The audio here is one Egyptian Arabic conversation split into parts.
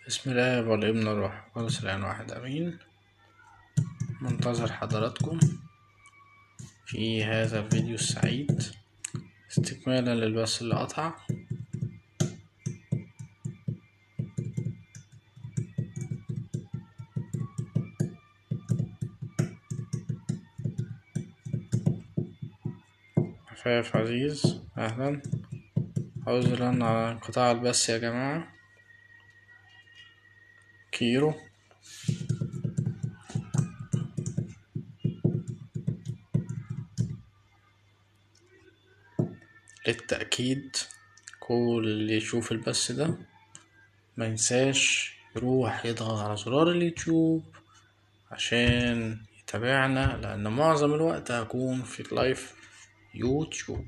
بسم الله والابن الروح القدس الآن واحد أمين منتظر حضراتكم في هذا الفيديو السعيد استكمالا للبث اللي قطع عفاف عزيز أهلا عذرا على انقطاع البث يا جماعة كيرو للتأكيد كل اللي يشوف البث ده ما ينساش يروح يضغط على زرار اليوتيوب عشان يتابعنا لأن معظم الوقت هكون في لايف يوتيوب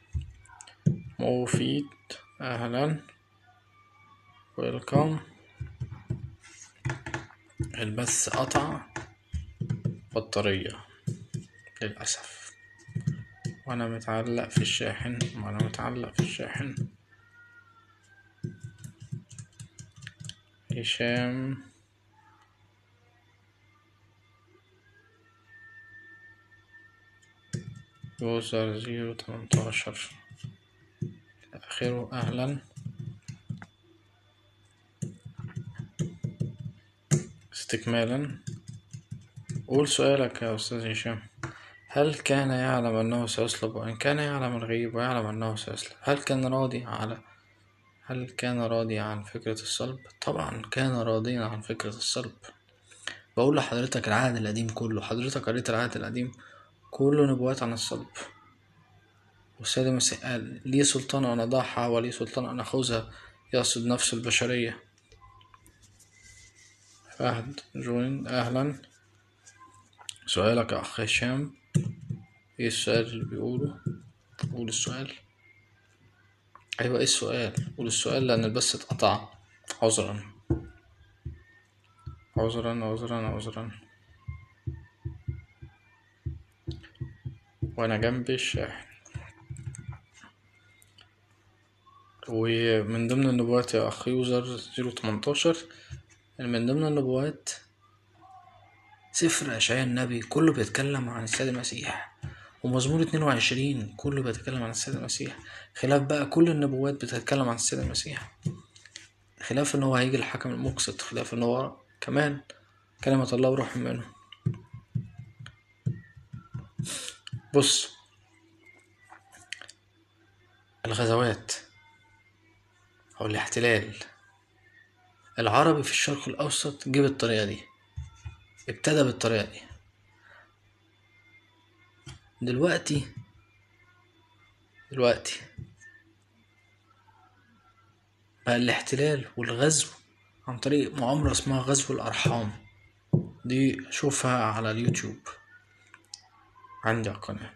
مفيد أهلا ويلكم البث قطع بطارية للأسف وأنا متعلق في الشاحن وأنا متعلق في الشاحن هشام يوزر زيرو تمنتاشر آخره أهلا استكمالا قول سؤالك يا أستاذ هشام هل كان يعلم أنه سيصلب وإن كان يعلم الغيب ويعلم أنه سيصلب هل كان راضي على هل كان راضي عن فكرة الصلب طبعا كان راضيا عن فكرة الصلب بقول لحضرتك العهد القديم كله حضرتك قريت العهد القديم كله نبوات عن الصلب والسيد المسيح قال لي سلطان أن أضعها ولي سلطان أن أخذها يقصد نفس البشرية فهد جوين أهلا سؤالك يا أخ هشام ايه السؤال اللي بيقوله قول السؤال أيوة ايه السؤال قول السؤال لأن البث اتقطع عذرا عذرا عذرا عذرا وأنا جنبي الشاحن ومن ضمن النبوات يا أخ يوزر زيرو تمنتاشر من ضمن النبوات سفر أشعياء النبي كله بيتكلم عن السيد المسيح ومزمور اتنين وعشرين كله بيتكلم عن السيد المسيح خلاف بقى كل النبوات بتتكلم عن السيد المسيح خلاف ان هو هيجي الحكم المقسط خلاف ان هو كمان كلمة الله وروح منه بص الغزوات أو الاحتلال العربي في الشرق الأوسط جه بالطريقة دي ابتدى بالطريقة دي دلوقتي دلوقتي بقى الاحتلال والغزو عن طريق مؤامرة اسمها غزو الأرحام دي شوفها على اليوتيوب عندي على القناة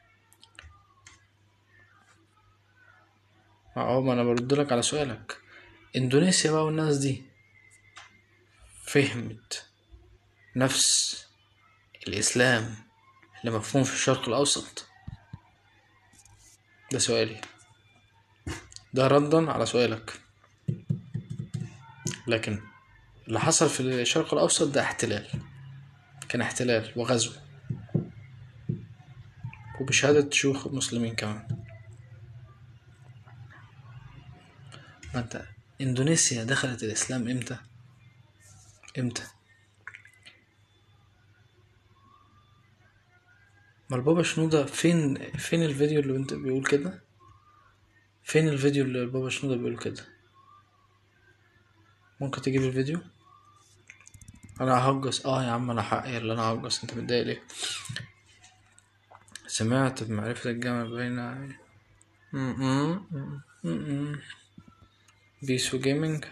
اه ما انا بردلك على سؤالك اندونيسيا بقى والناس دي فهمت نفس الاسلام اللي مفهوم في الشرق الاوسط ده سؤالي ده ردا على سؤالك لكن اللي حصل في الشرق الاوسط ده احتلال كان احتلال وغزو وبشهادة شيوخ المسلمين كمان ما انت اندونيسيا دخلت الاسلام امتى امتى ما البابا شنودة فين فين الفيديو اللي انت بيقول كده فين الفيديو اللي البابا شنودة بيقول كده ممكن تجيب الفيديو انا ههجس اه يا عم انا حقي اللي انا ههجس انت متضايق ليه سمعت بمعرفة الجمع بين م- م- م- بيسو جيمنج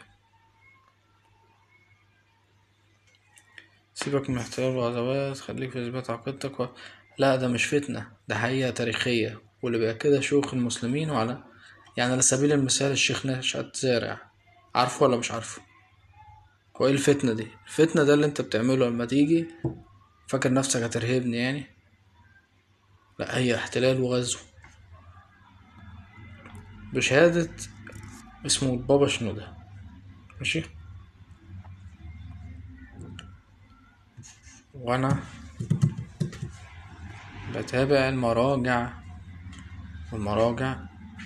سيبك من احتلال الغزوات خليك في اثبات عقيدتك و... لا ده مش فتنة ده حقيقة تاريخية واللي بيأكدها شيوخ المسلمين وعلى يعني على سبيل المثال الشيخ نشأت زارع عارفه ولا مش عارفه هو ايه الفتنة دي الفتنة ده اللي انت بتعمله لما تيجي فاكر نفسك هترهبني يعني لا هي احتلال وغزو بشهادة اسمه البابا شنودة ماشي وانا بتابع المراجع والمراجع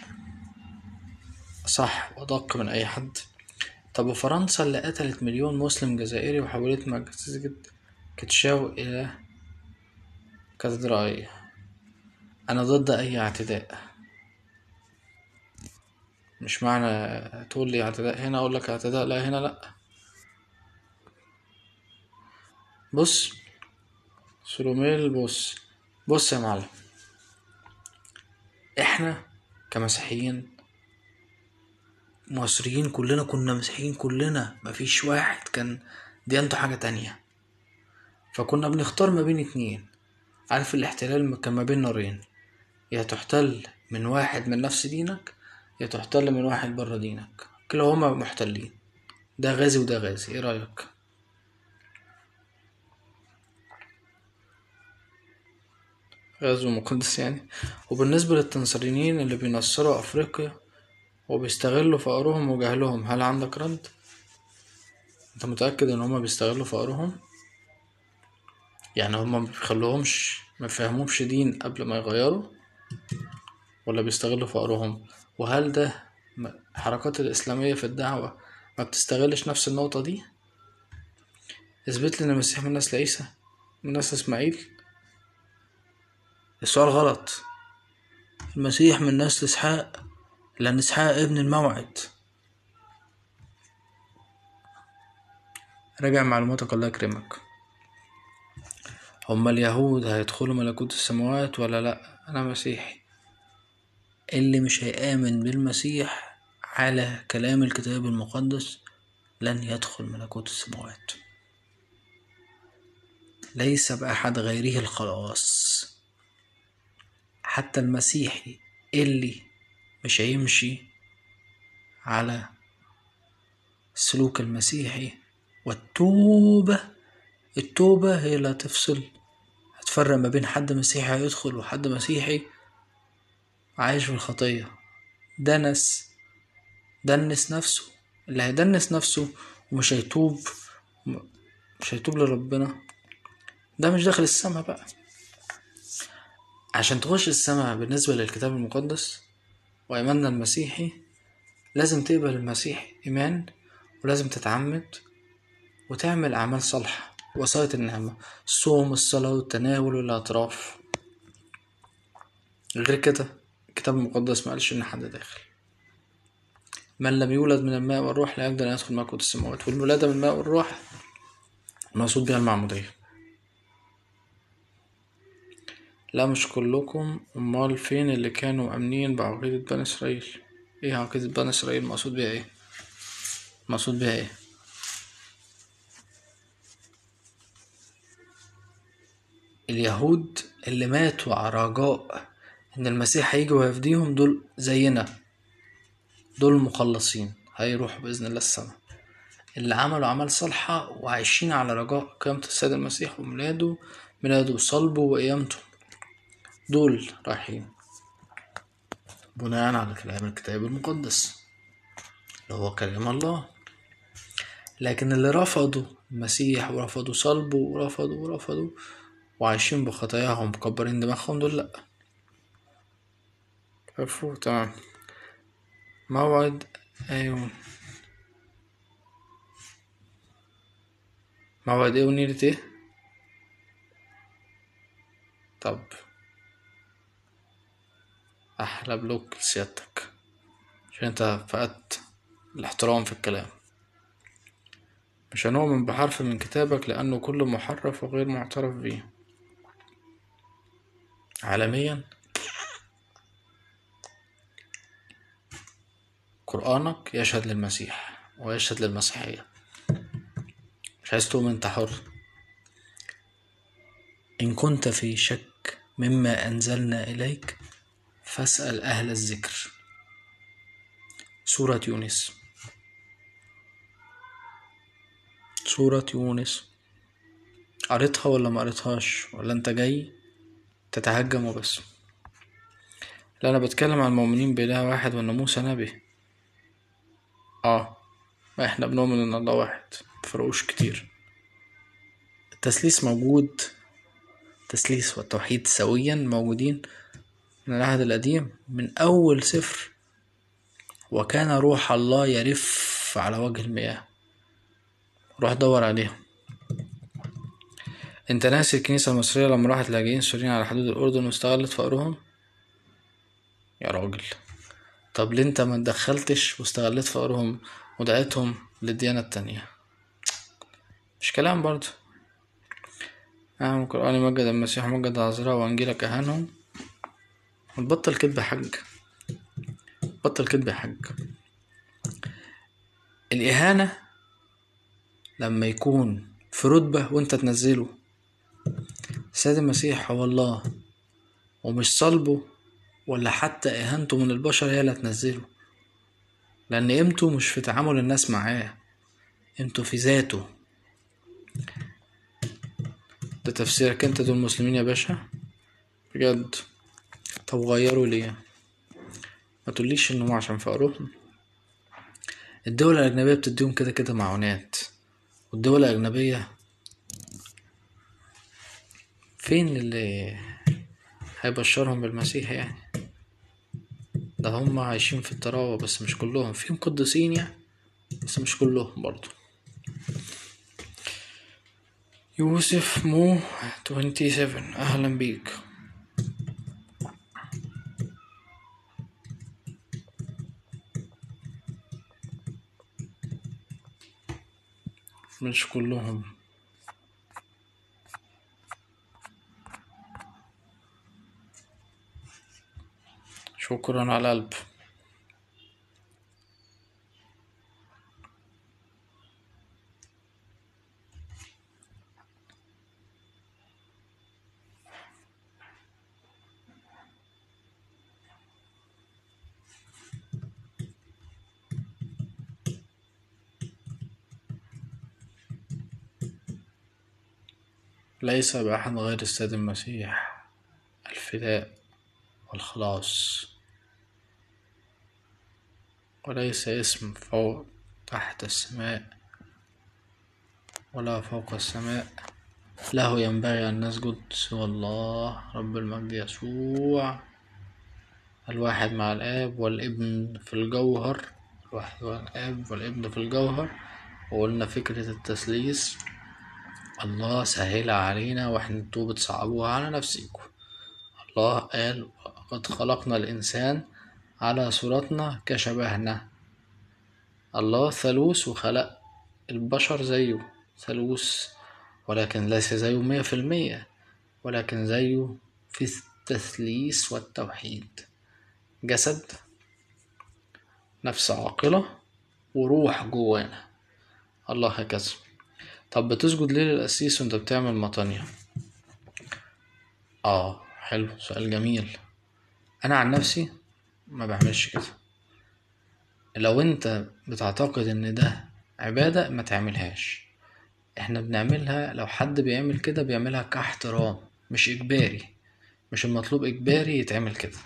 صح وأدق من أي حد طب وفرنسا اللي قتلت مليون مسلم جزائري وحولت مسجد كتشاو إلى كاتدرائية أنا ضد أي اعتداء مش معنى تقول لي اعتداء هنا أقول لك اعتداء لا هنا لأ بص سلوميل بص بص يا معلم احنا كمسيحيين مصريين كلنا كنا مسيحيين كلنا مفيش واحد كان ديانته حاجة تانية فكنا بنختار ما بين اتنين عارف الاحتلال كان ما بين نارين يا تحتل من واحد من نفس دينك يا تحتل من واحد برا دينك كلاهما محتلين ده غازي وده غازي ايه رأيك غزو مقدس يعني وبالنسبة للتنصريين اللي بينصروا أفريقيا وبيستغلوا فقرهم وجهلهم هل عندك رد؟ انت متأكد ان هما بيستغلوا فقرهم؟ يعني هما مبيخلوهمش مفهموش دين قبل ما يغيروا ولا بيستغلوا فقرهم وهل ده الحركات الإسلامية في الدعوة ما بتستغلش نفس النقطة دي اثبت لي ان المسيح من نسل عيسى من نسل اسماعيل السؤال غلط المسيح من نسل اسحاق لان اسحاق ابن الموعد راجع معلوماتك الله يكرمك هما اليهود هيدخلوا ملكوت السماوات ولا لا انا مسيحي اللي مش هيآمن بالمسيح على كلام الكتاب المقدس لن يدخل ملكوت السماوات ليس بأحد غيره الخلاص حتى المسيحي اللي مش هيمشي على السلوك المسيحي والتوبة التوبة هي اللي هتفصل هتفرق ما بين حد مسيحي هيدخل وحد مسيحي عايش في الخطية دنس دنس نفسه اللي هيدنس نفسه ومش هيتوب مش هيتوب لربنا ده مش داخل السما بقى عشان تخش السما بالنسبة للكتاب المقدس وإيماننا المسيحي لازم تقبل المسيح إيمان ولازم تتعمد وتعمل أعمال صالحة وصاية النعمة الصوم الصلاة والتناول والأطراف غير كده الكتاب المقدس ما قالش إن حد داخل من لم يولد من الماء والروح لا يقدر أن يدخل ملكوت السماوات والولادة من الماء والروح المقصود بها المعمودية لا مش كلكم امال فين اللي كانوا مأمنين بعقيدة بني اسرائيل ايه عقيدة بني اسرائيل مقصود بيها ايه مقصود بيها ايه اليهود اللي ماتوا على رجاء ان المسيح هيجي ويفديهم دول زينا دول المخلصين هيروحوا بإذن الله السما اللي عملوا أعمال صالحة وعايشين على رجاء قيامة السيد المسيح وميلاده ميلاده وصلبه وقيامته دول رايحين بناء على كلام الكتاب المقدس اللي هو كلام الله لكن اللي رفضوا المسيح ورفضوا صلبه ورفضوا ورفضوا وعايشين بخطاياهم مكبرين دماغهم دول لأ عرفوا تمام موعد أيوة موعد ايه ونيلة ايه طب أحلى بلوك لسيادتك عشان انت فقدت الاحترام في الكلام مش هنؤمن بحرف من كتابك لأنه كله محرف وغير معترف به عالميا قرآنك يشهد للمسيح ويشهد للمسيحية مش عايز تؤمن انت حر إن كنت في شك مما أنزلنا إليك فاسأل أهل الذكر سورة يونس سورة يونس قريتها ولا ما قريتهاش ولا انت جاي تتهجم وبس لا انا بتكلم عن المؤمنين بإله واحد وان موسى نبي اه ما احنا بنؤمن ان الله واحد مفرقوش كتير التثليث موجود التثليث والتوحيد سويا موجودين من العهد القديم من أول سفر وكان روح الله يرف على وجه المياه روح دور عليهم انت ناسي الكنيسة المصرية لما راحت لاجئين سوريين على حدود الأردن واستغلت فقرهم يا راجل طب ليه انت ما تدخلتش واستغلت فقرهم ودعيتهم للديانة التانية مش كلام برضه أهم القرآن يمجد المسيح ومجد العذراء وأنجيلك أهانهم وتبطل كدب حج بطل كدب حج الإهانة لما يكون في رتبة وانت تنزله سيد المسيح هو الله ومش صلبه ولا حتى إهانته من البشر هي اللي هتنزله لأن قيمته مش في تعامل الناس معاه قيمته في ذاته ده تفسيرك انت دول مسلمين يا باشا بجد طب غيروا ليه ما تقوليش انهم عشان فقرهم الدول الأجنبية بتديهم كده كده معونات والدول الأجنبية فين اللي هيبشرهم بالمسيح يعني ده هم عايشين في التراوة بس مش كلهم فيهم قديسين يعني بس مش كلهم برضو يوسف مو 27 أهلا بيك مش كلهم شكرا على القلب ليس بأحد غير السيد المسيح الفداء والخلاص وليس اسم فوق تحت السماء ولا فوق السماء له ينبغي أن نسجد سوى الله رب المجد يسوع الواحد مع الآب والابن في الجوهر الواحد والآب والابن في الجوهر وقلنا فكرة التثليث الله سهلها علينا واحنا انتوا بتصعبوها على نفسيكم الله قال قد خلقنا الإنسان على صورتنا كشبهنا الله ثالوث وخلق البشر زيه ثالوث ولكن ليس زيه مية في المية ولكن زيه في التثليث والتوحيد جسد نفس عاقلة وروح جوانا الله هكذا طب بتسجد ليه للقسيس وانت بتعمل مطانية اه حلو سؤال جميل انا عن نفسي ما بعملش كده لو انت بتعتقد ان ده عبادة ما تعملهاش احنا بنعملها لو حد بيعمل كده بيعملها كاحترام مش اجباري مش المطلوب اجباري يتعمل كده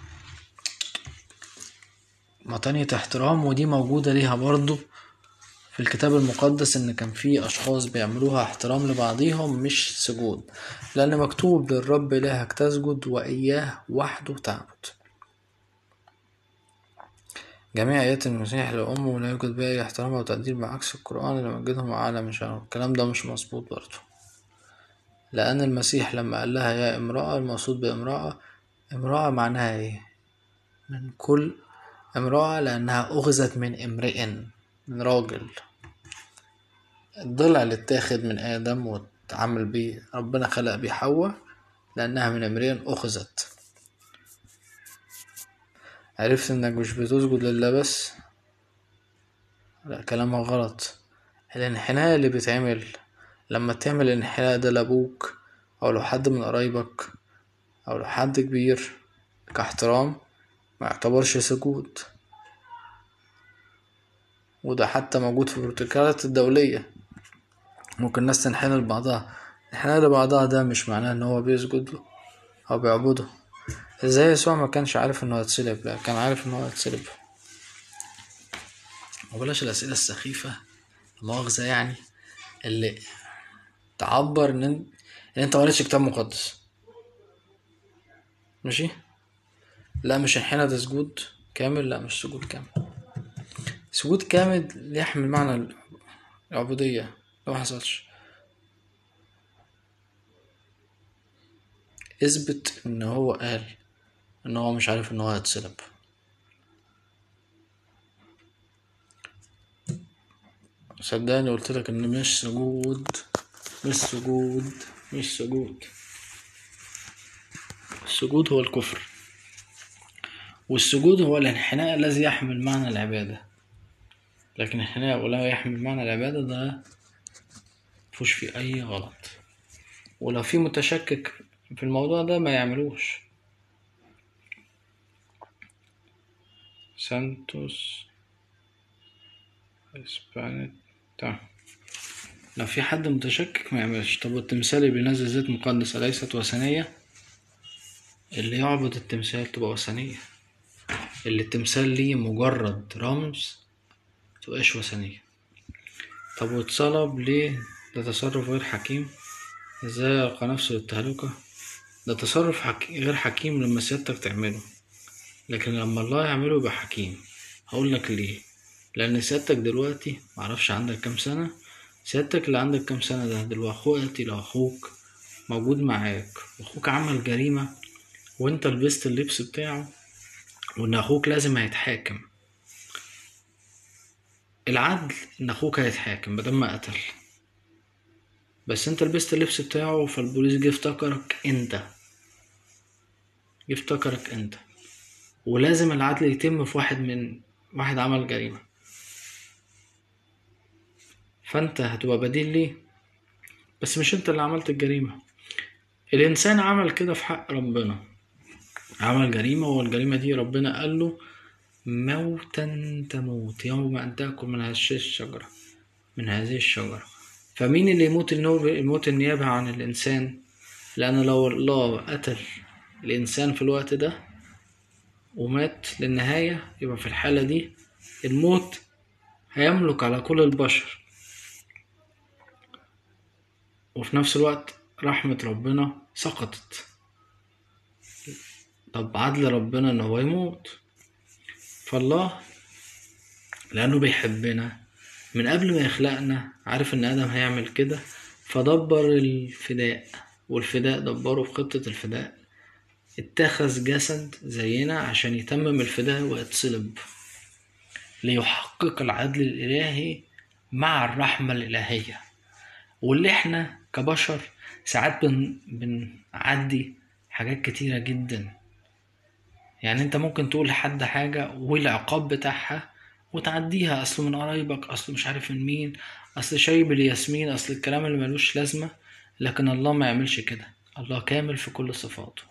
مطانية احترام ودي موجودة ليها برضو في الكتاب المقدس ان كان في اشخاص بيعملوها احترام لبعضيهم مش سجود لان مكتوب للرب الهك تسجد واياه وحده تعبد جميع آيات المسيح لأمه لا يوجد بها أي احترام أو تقدير بعكس القرآن اللي مجدهم أعلى من شأنه الكلام ده مش مظبوط برضه لأن المسيح لما قال لها يا امرأة المقصود بامرأة امرأة معناها ايه من كل امرأة لأنها أخذت من امرئ من راجل الضلع اللي اتاخد من آدم واتعمل بيه ربنا خلق بيه حواء لأنها من امرئ أخذت عرفت انك مش بتسجد لله بس لا كلامها غلط الانحناء اللي بيتعمل لما تعمل الانحناء ده لابوك او لو حد من قرايبك او لو حد كبير كاحترام ما يعتبرش سجود وده حتى موجود في البروتوكولات الدولية ممكن الناس تنحنى لبعضها الانحناء لبعضها ده مش معناه ان هو بيسجد له او بيعبده ازاي يسوع ما كانش عارف انه هيتصلب لا كان عارف انه هيتصلب وبلاش الاسئله السخيفه مؤاخذه يعني اللي تعبر ان انت, إن انت مقريتش كتاب مقدس ماشي لا مش انحنى ده سجود كامل لا مش سجود كامل سجود كامل يحمل معنى العبودية لو محصلش اثبت ان هو قال ان هو مش عارف ان هو هيتصلب صدقني قلت لك ان مش سجود مش سجود مش سجود السجود هو الكفر والسجود هو الانحناء الذي يحمل معنى العبادة لكن الانحناء ولا يحمل معنى العبادة ده مفيهوش فيه أي غلط ولو في متشكك في الموضوع ده ما يعملوش سانتوس اسبانيت طيب لو في حد متشكك ما يعملش طب والتمثال اللي بينزل زيت مقدس أليست وثنية اللي يعبد التمثال تبقى وثنية اللي التمثال ليه مجرد رمز متبقاش وثنية طب واتصلب ليه ده تصرف غير حكيم ازاي يلقى نفسه للتهلكة ده تصرف حكي... غير حكيم لما سيادتك تعمله لكن لما الله يعمله يبقى حكيم هقول لك ليه لان سيادتك دلوقتي معرفش عندك كام سنة سيادتك اللي عندك كام سنة ده دلوقتي لو اخوك موجود معاك واخوك عمل جريمة وانت لبست اللبس بتاعه وان اخوك لازم هيتحاكم العدل ان اخوك هيتحاكم بدل ما قتل بس انت لبست اللبس بتاعه فالبوليس جه افتكرك انت جه افتكرك انت ولازم العدل يتم في واحد من واحد عمل جريمة فانت هتبقى بديل ليه بس مش انت اللي عملت الجريمة الانسان عمل كده في حق ربنا عمل جريمة والجريمة دي ربنا قال له موتا تموت يوم أن تأكل من هذه الشجرة من هذه الشجرة فمين اللي يموت الموت النيابة عن الإنسان لأن لو الله قتل الإنسان في الوقت ده ومات للنهاية يبقى في الحالة دي الموت هيملك على كل البشر وفي نفس الوقت رحمة ربنا سقطت طب عدل ربنا ان هو يموت فالله لانه بيحبنا من قبل ما يخلقنا عارف ان ادم هيعمل كده فدبر الفداء والفداء دبره في خطة الفداء اتخذ جسد زينا عشان يتمم الفداء ويتصلب ليحقق العدل الإلهي مع الرحمة الإلهية واللي احنا كبشر ساعات بن بنعدي حاجات كتيرة جدا يعني انت ممكن تقول لحد حاجة والعقاب بتاعها وتعديها اصله من قرايبك اصله مش عارف من مين اصل شايب الياسمين اصل الكلام اللي ملوش لازمة لكن الله ما يعملش كده الله كامل في كل صفاته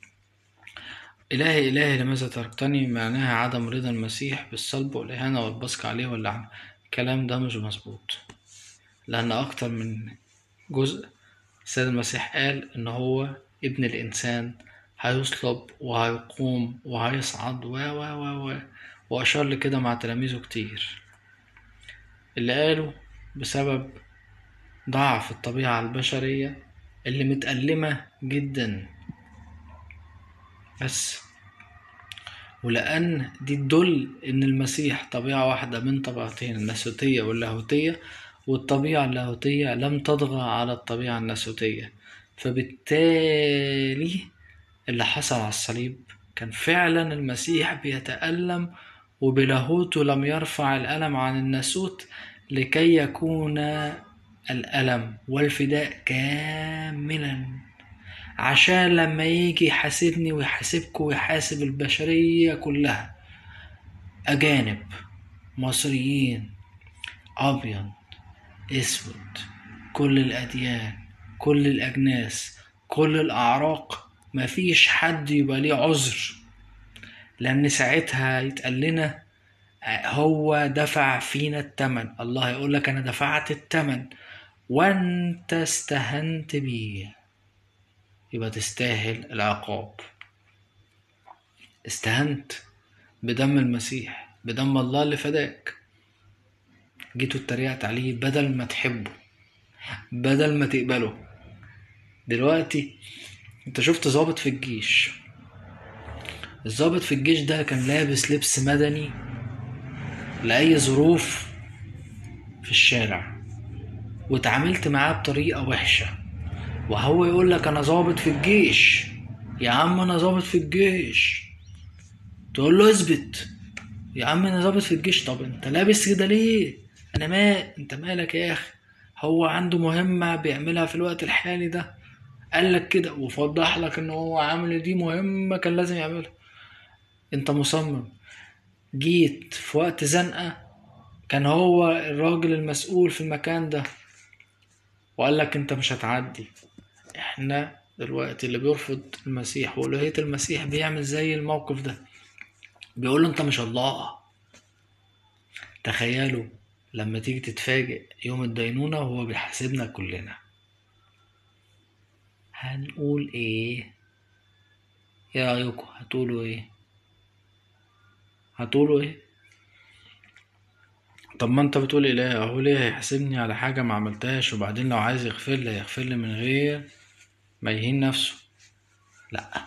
إلهي إلهي لماذا تركتني معناها عدم رضا المسيح بالصلب والإهانة والبصق عليه واللعنة الكلام ده مش مظبوط لأن أكتر من جزء السيد المسيح قال إن هو ابن الإنسان هيصلب وهيقوم وهيصعد و و و و وأشار لكده مع تلاميذه كتير اللي قاله بسبب ضعف الطبيعة البشرية اللي متألمة جدا بس ولأن دي تدل إن المسيح طبيعة واحدة من طبيعتين الناسوتية واللاهوتية والطبيعة اللاهوتية لم تطغى على الطبيعة الناسوتية فبالتالي اللي حصل على الصليب كان فعلا المسيح بيتألم وبلاهوته لم يرفع الألم عن الناسوت لكي يكون الألم والفداء كاملا عشان لما يجي يحاسبني ويحاسبكم ويحاسب البشرية كلها أجانب مصريين أبيض أسود كل الأديان كل الأجناس كل الأعراق مفيش حد يبقى ليه عذر لأن ساعتها يتقال لنا هو دفع فينا التمن الله يقول لك أنا دفعت التمن وأنت استهنت بيه يبقى تستاهل العقاب استهنت بدم المسيح بدم الله اللي فداك جيتوا اتريقت عليه بدل ما تحبه بدل ما تقبله دلوقتي انت شفت ظابط في الجيش الظابط في الجيش ده كان لابس لبس مدني لأي ظروف في الشارع واتعاملت معاه بطريقة وحشة وهو يقول لك أنا ظابط في الجيش يا عم أنا ظابط في الجيش تقول له اثبت يا عم أنا ظابط في الجيش طب أنت لابس كده ليه أنا ما أنت مالك يا أخي هو عنده مهمة بيعملها في الوقت الحالي ده قال لك كده وفضح لك ان هو عامل دي مهمة كان لازم يعملها انت مصمم جيت في وقت زنقة كان هو الراجل المسؤول في المكان ده وقال لك انت مش هتعدي احنا دلوقتي اللي بيرفض المسيح وألوهية المسيح بيعمل زي الموقف ده بيقول له انت مش الله تخيلوا لما تيجي تتفاجئ يوم الدينونة وهو بيحاسبنا كلنا هنقول ايه ايه رأيكم هتقولوا ايه هتقولوا ايه طب ما انت بتقول اله اهو ليه هيحاسبني على حاجة ما عملتهاش وبعدين لو عايز يغفر لي هيغفر لي من غير ما يهين نفسه لا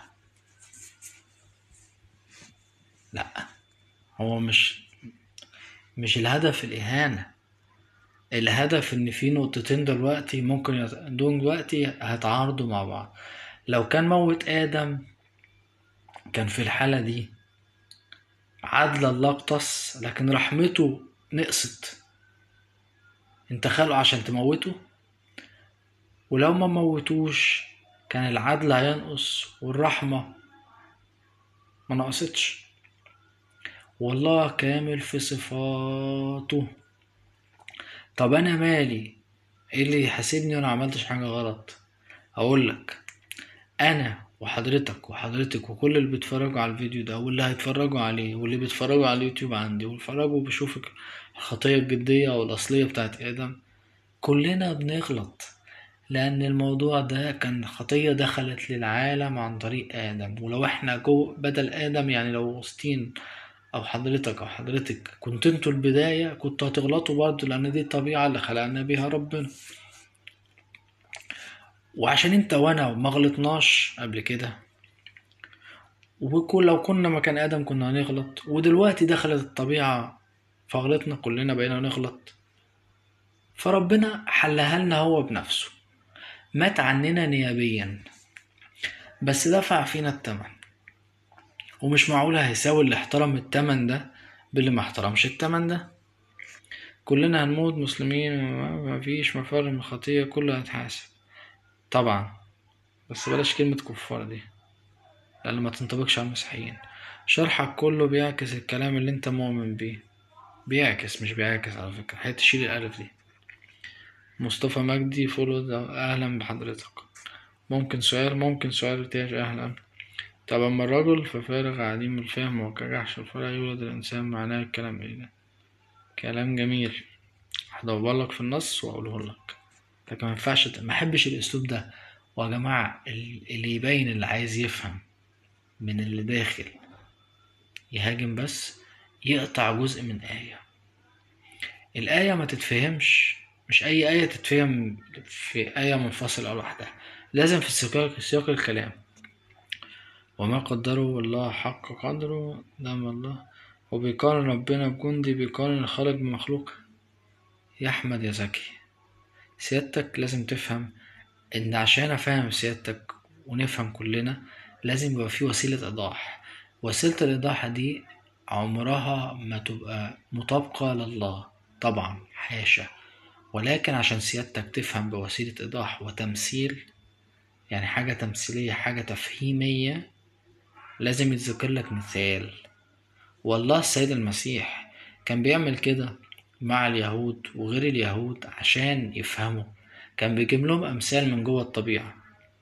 لا هو مش مش الهدف الإهانة الهدف إن في نقطتين دلوقتي ممكن يت... دول دلوقتي هيتعارضوا مع بعض لو كان موت آدم كان في الحالة دي عدل الله اقتص لكن رحمته نقصت انت خلقه عشان تموته ولو ما موتوش كان العدل هينقص والرحمة ما نقصتش والله كامل في صفاته طب انا مالي ايه اللي يحاسبني وانا عملتش حاجة غلط اقول لك انا وحضرتك وحضرتك وكل اللي بيتفرجوا على الفيديو ده واللي هيتفرجوا عليه واللي بيتفرجوا على اليوتيوب عندي واللي بيشوفوا الخطية الجدية او الاصلية بتاعت ادم كلنا بنغلط لأن الموضوع ده كان خطية دخلت للعالم عن طريق آدم ولو احنا جو بدل آدم يعني لو وسطين أو حضرتك أو حضرتك كنت انتوا البداية كنتوا هتغلطوا برضه لأن دي الطبيعة اللي خلقنا بيها ربنا وعشان انت وانا ما غلطناش قبل كده وكل لو كنا مكان آدم كنا هنغلط ودلوقتي دخلت الطبيعة فغلطنا كلنا بقينا نغلط فربنا حلها لنا هو بنفسه مات عننا نيابيا بس دفع فينا التمن ومش معقول هيساوي اللي احترم التمن ده باللي ما احترمش التمن ده كلنا هنموت مسلمين مفيش مفر من الخطية كله هيتحاسب طبعا بس بلاش كلمة كفار دي لأن ما تنطبقش على المسيحيين شرحك كله بيعكس الكلام اللي انت مؤمن بيه بيعكس مش بيعكس على فكرة هي تشيل الألف دي مصطفى مجدي فولو أهلا بحضرتك ممكن سؤال ممكن سؤال تاني أهلا طب أما الرجل ففارغ عديم الفهم وكجحش الفرع يولد الإنسان معناه الكلام إيه ده كلام جميل هدورلك في النص وأقوله لك لكن مينفعش محبش الأسلوب ده ويا جماعة اللي يبين اللي عايز يفهم من اللي داخل يهاجم بس يقطع جزء من آية الآية ما تتفهمش مش أي آية تتفهم في آية منفصلة أو لوحدها لازم في سياق سياق الكلام وما قدره الله حق قدره دام الله وبيقارن ربنا بجندي بيقارن الخالق بمخلوق يا أحمد يا زكي سيادتك لازم تفهم إن عشان أفهم سيادتك ونفهم كلنا لازم يبقى في وسيلة إيضاح وسيلة الإيضاح دي عمرها ما تبقى مطابقة لله طبعا حاشا ولكن عشان سيادتك تفهم بوسيلة إيضاح وتمثيل يعني حاجة تمثيلية حاجة تفهيمية لازم يتذكر لك مثال والله السيد المسيح كان بيعمل كده مع اليهود وغير اليهود عشان يفهموا كان بيجيب لهم أمثال من جوه الطبيعة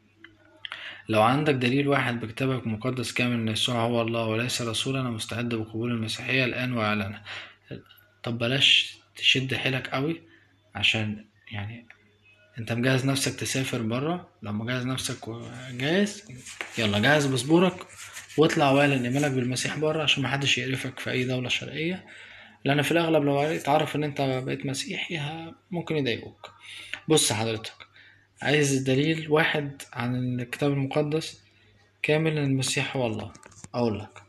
لو عندك دليل واحد بكتابك مقدس كامل ان يسوع هو الله وليس رسول انا مستعد بقبول المسيحية الان واعلانها طب بلاش تشد حيلك قوي عشان يعني انت مجهز نفسك تسافر برا لو مجهز نفسك وجاهز يلا جهز باسبورك واطلع واعلن ايمانك بالمسيح برا عشان محدش يقرفك في اي دولة شرقية لان في الاغلب لو اتعرف ان انت بقيت مسيحي ه- ممكن يضايقوك بص حضرتك عايز دليل واحد عن الكتاب المقدس كامل ان المسيح هو الله اقول لك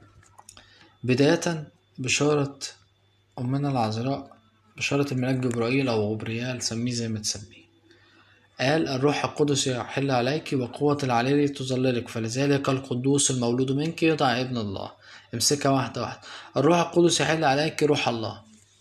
بداية بشارة أمنا العذراء بشارة الملاك جبرائيل أو غبريال سميه زي ما تسميه قال الروح القدس يحل عليك وقوة العلي تظللك فلذلك القدوس المولود منك يدعى ابن الله امسكها واحدة واحدة الروح القدس يحل عليك روح الله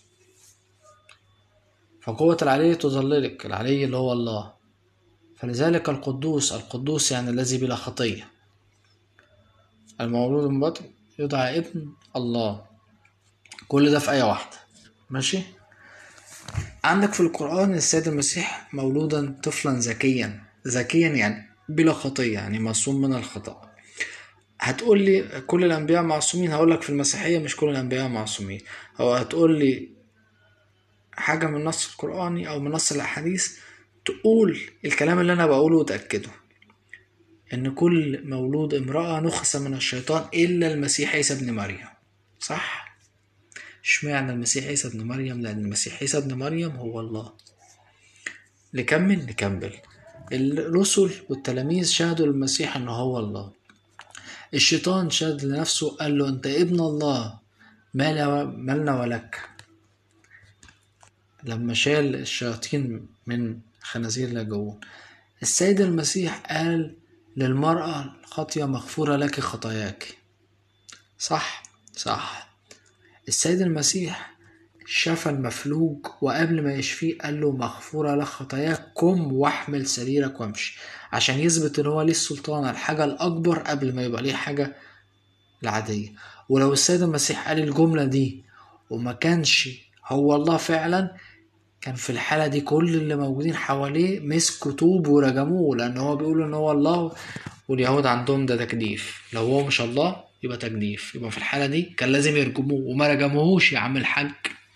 فقوة العلي تظللك العلي اللي هو الله فلذلك القدوس القدوس يعني الذي بلا خطية المولود من بطن يدعى ابن الله كل ده في آية واحدة ماشي عندك في القرآن السيد المسيح مولودا طفلا ذكيا ذكيا يعني بلا خطية يعني معصوم من الخطأ هتقول لي كل الأنبياء معصومين هقول لك في المسيحية مش كل الأنبياء معصومين أو هتقول لي حاجة من النص القرآني أو من نص الأحاديث تقول الكلام اللي أنا بقوله وتأكده إن كل مولود امرأة نخس من الشيطان إلا المسيح عيسى ابن مريم صح؟ اشمعنى المسيح عيسى ابن مريم؟ لأن المسيح عيسى ابن مريم هو الله نكمل نكمل الرسل والتلاميذ شهدوا للمسيح إن هو الله الشيطان شهد لنفسه قال له أنت ابن الله مالنا مالنا ولك لما شال الشياطين من خنازير لاجون السيد المسيح قال للمرأة الخاطية مغفورة لك خطاياك صح صح السيد المسيح شفى المفلوج وقبل ما يشفيه قال له مغفورة لك خطاياك قم واحمل سريرك وامشي عشان يثبت ان هو ليه السلطان على الحاجة الأكبر قبل ما يبقى ليه حاجة العادية ولو السيد المسيح قال الجملة دي وما كانش هو الله فعلا كان في الحالة دي كل اللي موجودين حواليه مسكوا طوب ورجموه لأن هو بيقول إن هو الله واليهود عندهم ده تجديف لو هو مش الله يبقى تجديف يبقى في الحالة دي كان لازم يرجموه وما رجموهوش يا عم الحاج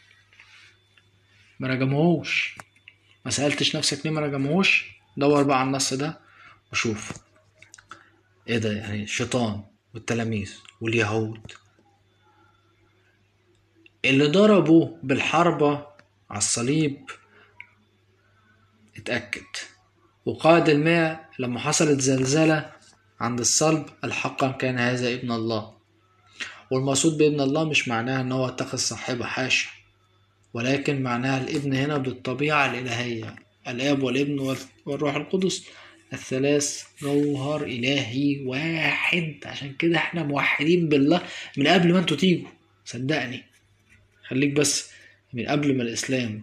ما رجموهوش ما سألتش نفسك ليه ما رجموهوش دور بقى على النص ده وشوف ايه ده يعني الشيطان والتلاميذ واليهود اللي ضربوا بالحربة على الصليب اتأكد وقائد الماء لما حصلت زلزلة عند الصلب الحقا كان هذا ابن الله والمقصود بابن الله مش معناها ان هو اتخذ صاحبه حاشا ولكن معناها الابن هنا بالطبيعة الإلهية الآب والابن والروح القدس الثلاث جوهر إلهي واحد عشان كده احنا موحدين بالله من قبل ما انتوا تيجوا صدقني خليك بس من قبل ما الإسلام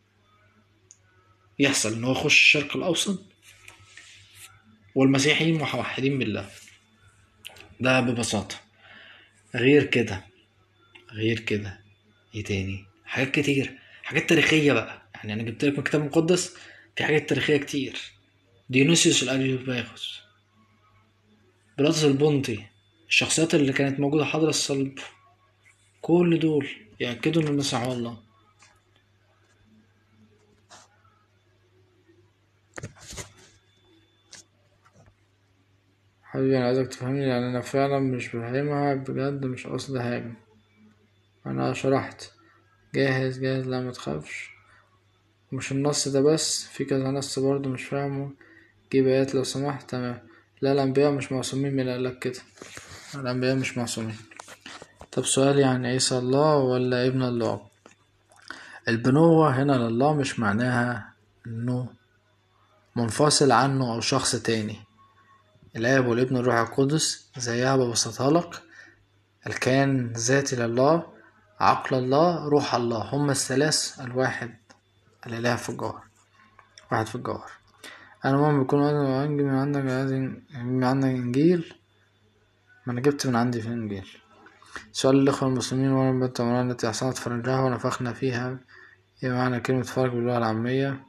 يحصل إن هو يخش الشرق الأوسط والمسيحيين موحدين بالله ده ببساطة غير كده غير كده ايه تاني حاجات كتير حاجات تاريخية بقى يعني أنا جبت لك من الكتاب المقدس في حاجات تاريخية كتير ديونيسيوس الأريوباغوس بيلاطس البونطي الشخصيات اللي كانت موجودة حاضرة الصلب كل دول يأكدوا إن المسيح هو الله حبيبي أنا عايزك تفهمني لأن أنا فعلا مش فاهمها بجد مش قصدي حاجة أنا شرحت جاهز جاهز لا متخافش مش النص ده بس في كذا نص برضه مش فاهمه جيب آيات لو سمحت تمام لا الأنبياء مش معصومين من قالك كده الأنبياء مش معصومين طب سؤال يعني عيسى الله ولا ابن الله البنوة هنا لله مش معناها انه منفصل عنه او شخص تاني الاب والابن والروح القدس زيها ببسطها لك الكيان ذاتي لله عقل الله روح الله هما الثلاث الواحد الاله في الجوهر واحد في الجوهر انا مؤمن بيكون انجيل من عندك لازم من عندك انجيل ما انا جبت من عندي في الانجيل سؤال الإخوة المسلمين وأنا بالتمرين التي أحسنت فرجها ونفخنا فيها هي معنى كلمة فرج باللغة العامية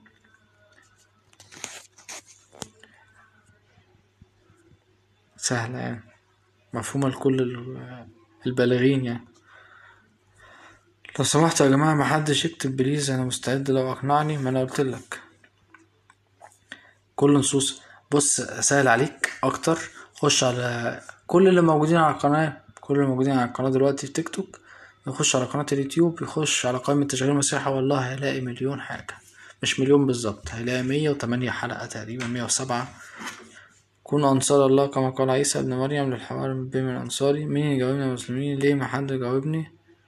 سهلة يعني مفهومة لكل البالغين يعني لو سمحتوا يا جماعة محدش يكتب بليز أنا مستعد لو أقنعني ما أنا قلتلك كل نصوص بص سهل عليك أكتر خش على كل اللي موجودين على القناة كل اللي موجودين على القناة دلوقتي في تيك توك يخش على قناة اليوتيوب يخش على قائمة تشغيل مساحة والله هيلاقي مليون حاجة مش مليون بالظبط هيلاقي مية وتمانية حلقة تقريبا مية وسبعة كونوا أنصار الله كما قال عيسى ابن مريم للحوار بين من أنصاري مين يجاوبني يا مسلمين ليه محد يجاوبني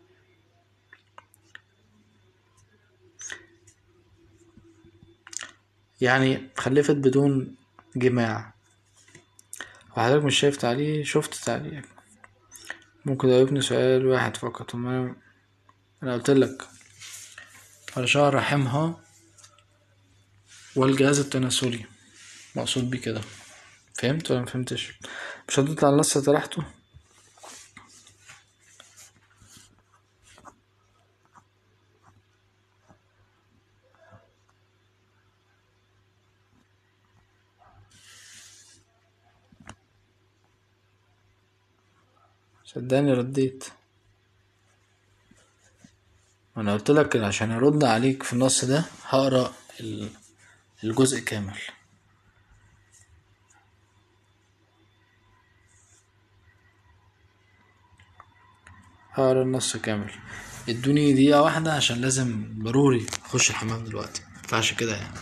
يعني خلفت بدون جماع وحضرتك مش شايف تعليق شفت تعليقك ممكن تجاوبني سؤال واحد فقط وما انا قلتلك فرشها رحمها والجهاز التناسلي مقصود بيه كده فهمت ولا مفهمتش مش هتطلع لسه تحته صدقني رديت انا قلتلك عشان ارد عليك في النص ده هقرا ال- الجزء كامل هقرا النص كامل ادوني دقيقة واحدة عشان لازم ضروري اخش الحمام دلوقتي مينفعش كده يعني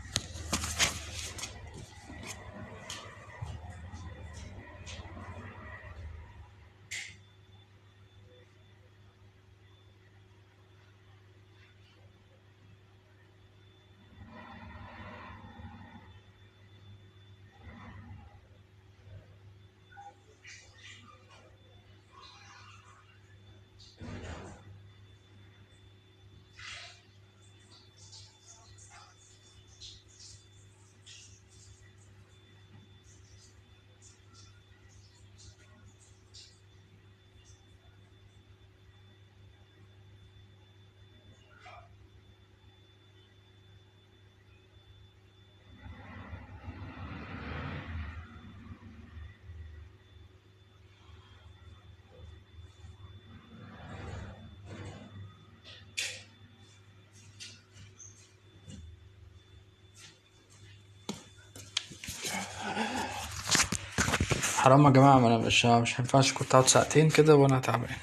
حرام يا جماعة ما انا مش مش هينفعش كنت اقعد ساعتين كده وانا تعبان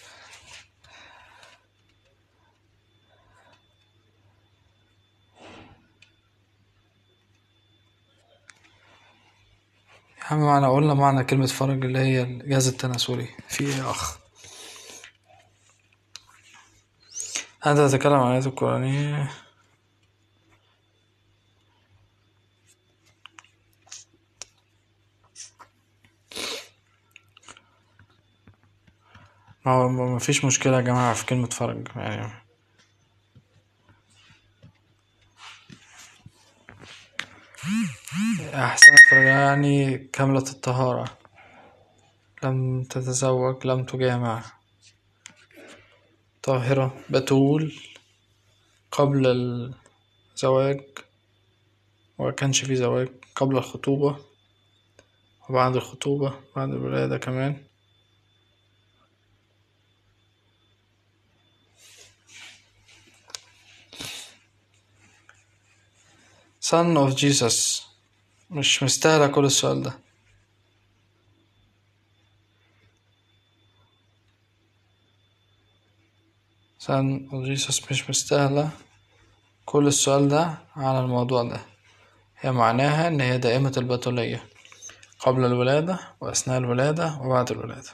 يا عم معنى قلنا معنى كلمة فرج اللي هي الجهاز التناسلي في ايه يا اخ أنت تتكلم عن الآيات القرآنية ما هو ما فيش مشكلة يا جماعة في كلمة فرج يعني أحسن فرج يعني كاملة الطهارة لم تتزوج لم تجامع طاهرة بتول قبل الزواج ومكانش في زواج قبل الخطوبة وبعد الخطوبة بعد الولادة كمان son of Jesus مش مستاهلة كل السؤال ده son of Jesus مش مستاهلة كل السؤال ده على الموضوع ده هي معناها إن هي دائمة البتولية قبل الولادة وأثناء الولادة وبعد الولادة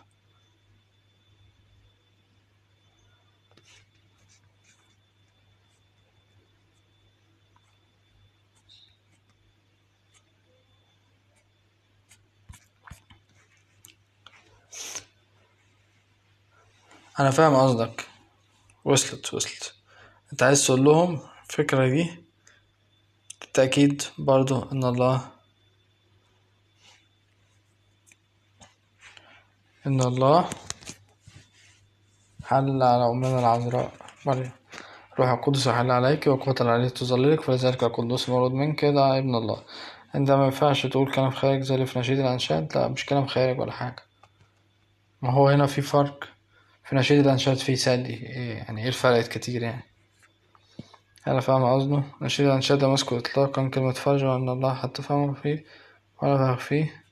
أنا فاهم قصدك وصلت وصلت أنت عايز تقول لهم الفكرة دي بالتأكيد برضو إن الله إن الله حل على أمنا العذراء مريم روح القدس يحل عليك وقوة عليه تظللك فلذلك القدوس مولود منك ده ابن الله انت ما ينفعش تقول كلام خارج زي اللي في نشيد الأنشاد لا مش كلام خارج ولا حاجة ما هو هنا في فرق في نشيد الأنشاد في سادي إيه يعني ايه الفرق كتير يعني أنا فاهم قصده نشيد الأنشاد ماسكه إطلاقا كلمة فرج وأن الله حط فهمه فيه ونفخ فيه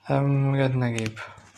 أمجد نجيب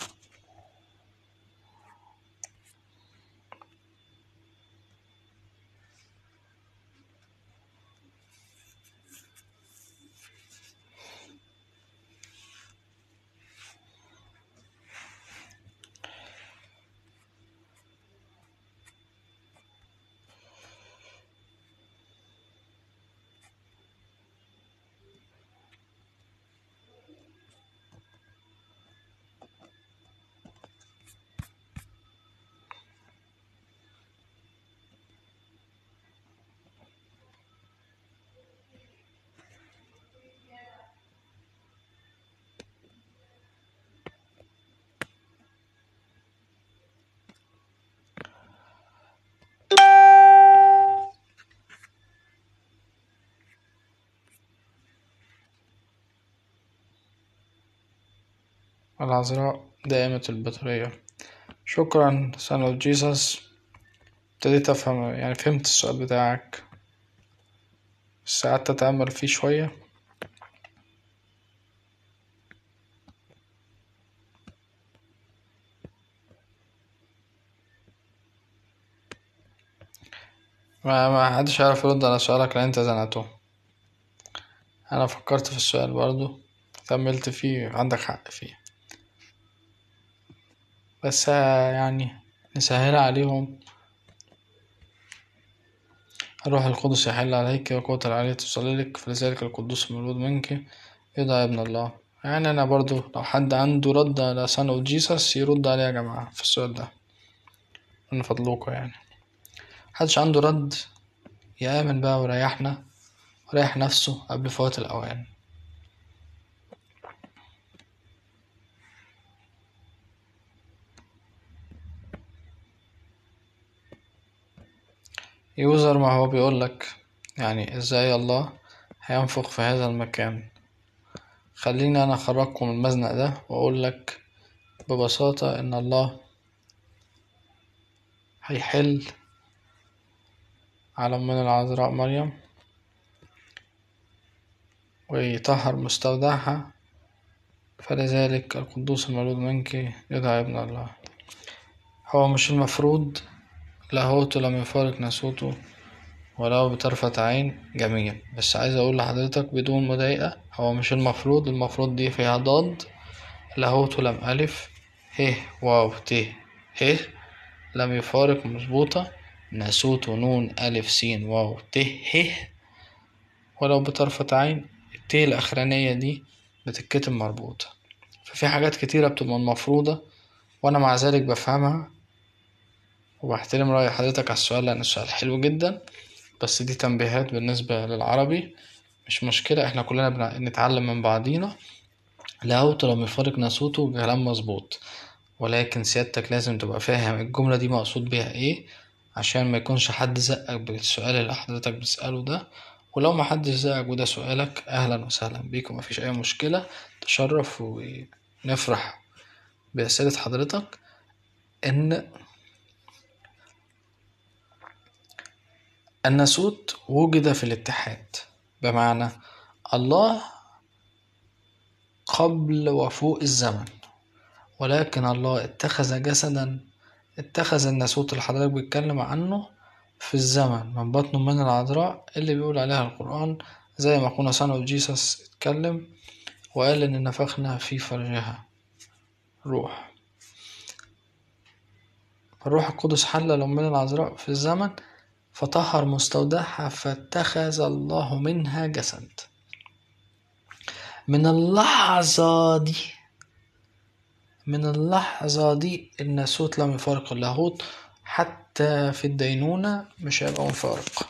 العذراء دائمة البطولية شكرا son of Jesus ابتديت أفهم يعني فهمت السؤال بتاعك بس قعدت أتأمل فيه شوية ما ما حدش يعرف يرد على سؤالك لأن انت زنقته أنا فكرت في السؤال برضه كملت فيه عندك حق فيه بس يعني نسهلها عليهم الروح القدس يحل عليك وقوة العلي تصللك فلذلك القدوس المولود منك يدعى ابن الله يعني أنا برضو لو حد عنده رد على son of Jesus يرد عليه يا جماعة في السؤال ده من فضلكوا يعني محدش عنده رد يآمن بقى ويريحنا ويريح نفسه قبل فوات الأوان يوزر ما هو بيقولك يعني ازاي الله هينفخ في هذا المكان خليني انا اخرجكم من المزنق ده واقولك ببساطة ان الله هيحل على أمنا العذراء مريم ويطهر مستودعها فلذلك القدوس المولود منك يدعى ابن الله هو مش المفروض لاهوته لم يفارق ناسوته ولو بطرفة عين جميل بس عايز أقول لحضرتك بدون مضايقة هو مش المفروض المفروض دي فيها ضاد لاهوته لم ألف ه واو ت ه لم يفارق مظبوطة ناسوته نون ألف س واو ت ه ولو بطرفة عين الت الأخرانية دي بتتكتب مربوطة ففي حاجات كتيرة بتبقى المفروضة وأنا مع ذلك بفهمها وبحترم رأي حضرتك على السؤال لأن السؤال حلو جدا بس دي تنبيهات بالنسبة للعربي مش مشكلة احنا كلنا بنتعلم من بعضينا لاهوته لم يفارق ناسوته كلام مظبوط ولكن سيادتك لازم تبقى فاهم الجملة دي مقصود بيها ايه عشان ما يكونش حد زقك بالسؤال اللي حضرتك بتسأله ده ولو ما حدش زقك وده سؤالك أهلا وسهلا بيك ومفيش أي مشكلة تشرف ونفرح بأسئلة حضرتك إن الناسوت وجد في الاتحاد بمعنى الله قبل وفوق الزمن ولكن الله اتخذ جسدا اتخذ الناسوت اللي حضرتك بتتكلم عنه في الزمن من بطن من العذراء اللي بيقول عليها القرآن زي ما كنا صنع جيسس اتكلم وقال إن نفخنا في فرجها روح الروح القدس حل لأمنا العذراء في الزمن فطهر مستودعها فاتخذ الله منها جسد من اللحظة دي من اللحظة دي الناسوت لم يفارق اللاهوت حتى في الدينونة مش هيبقى مفارق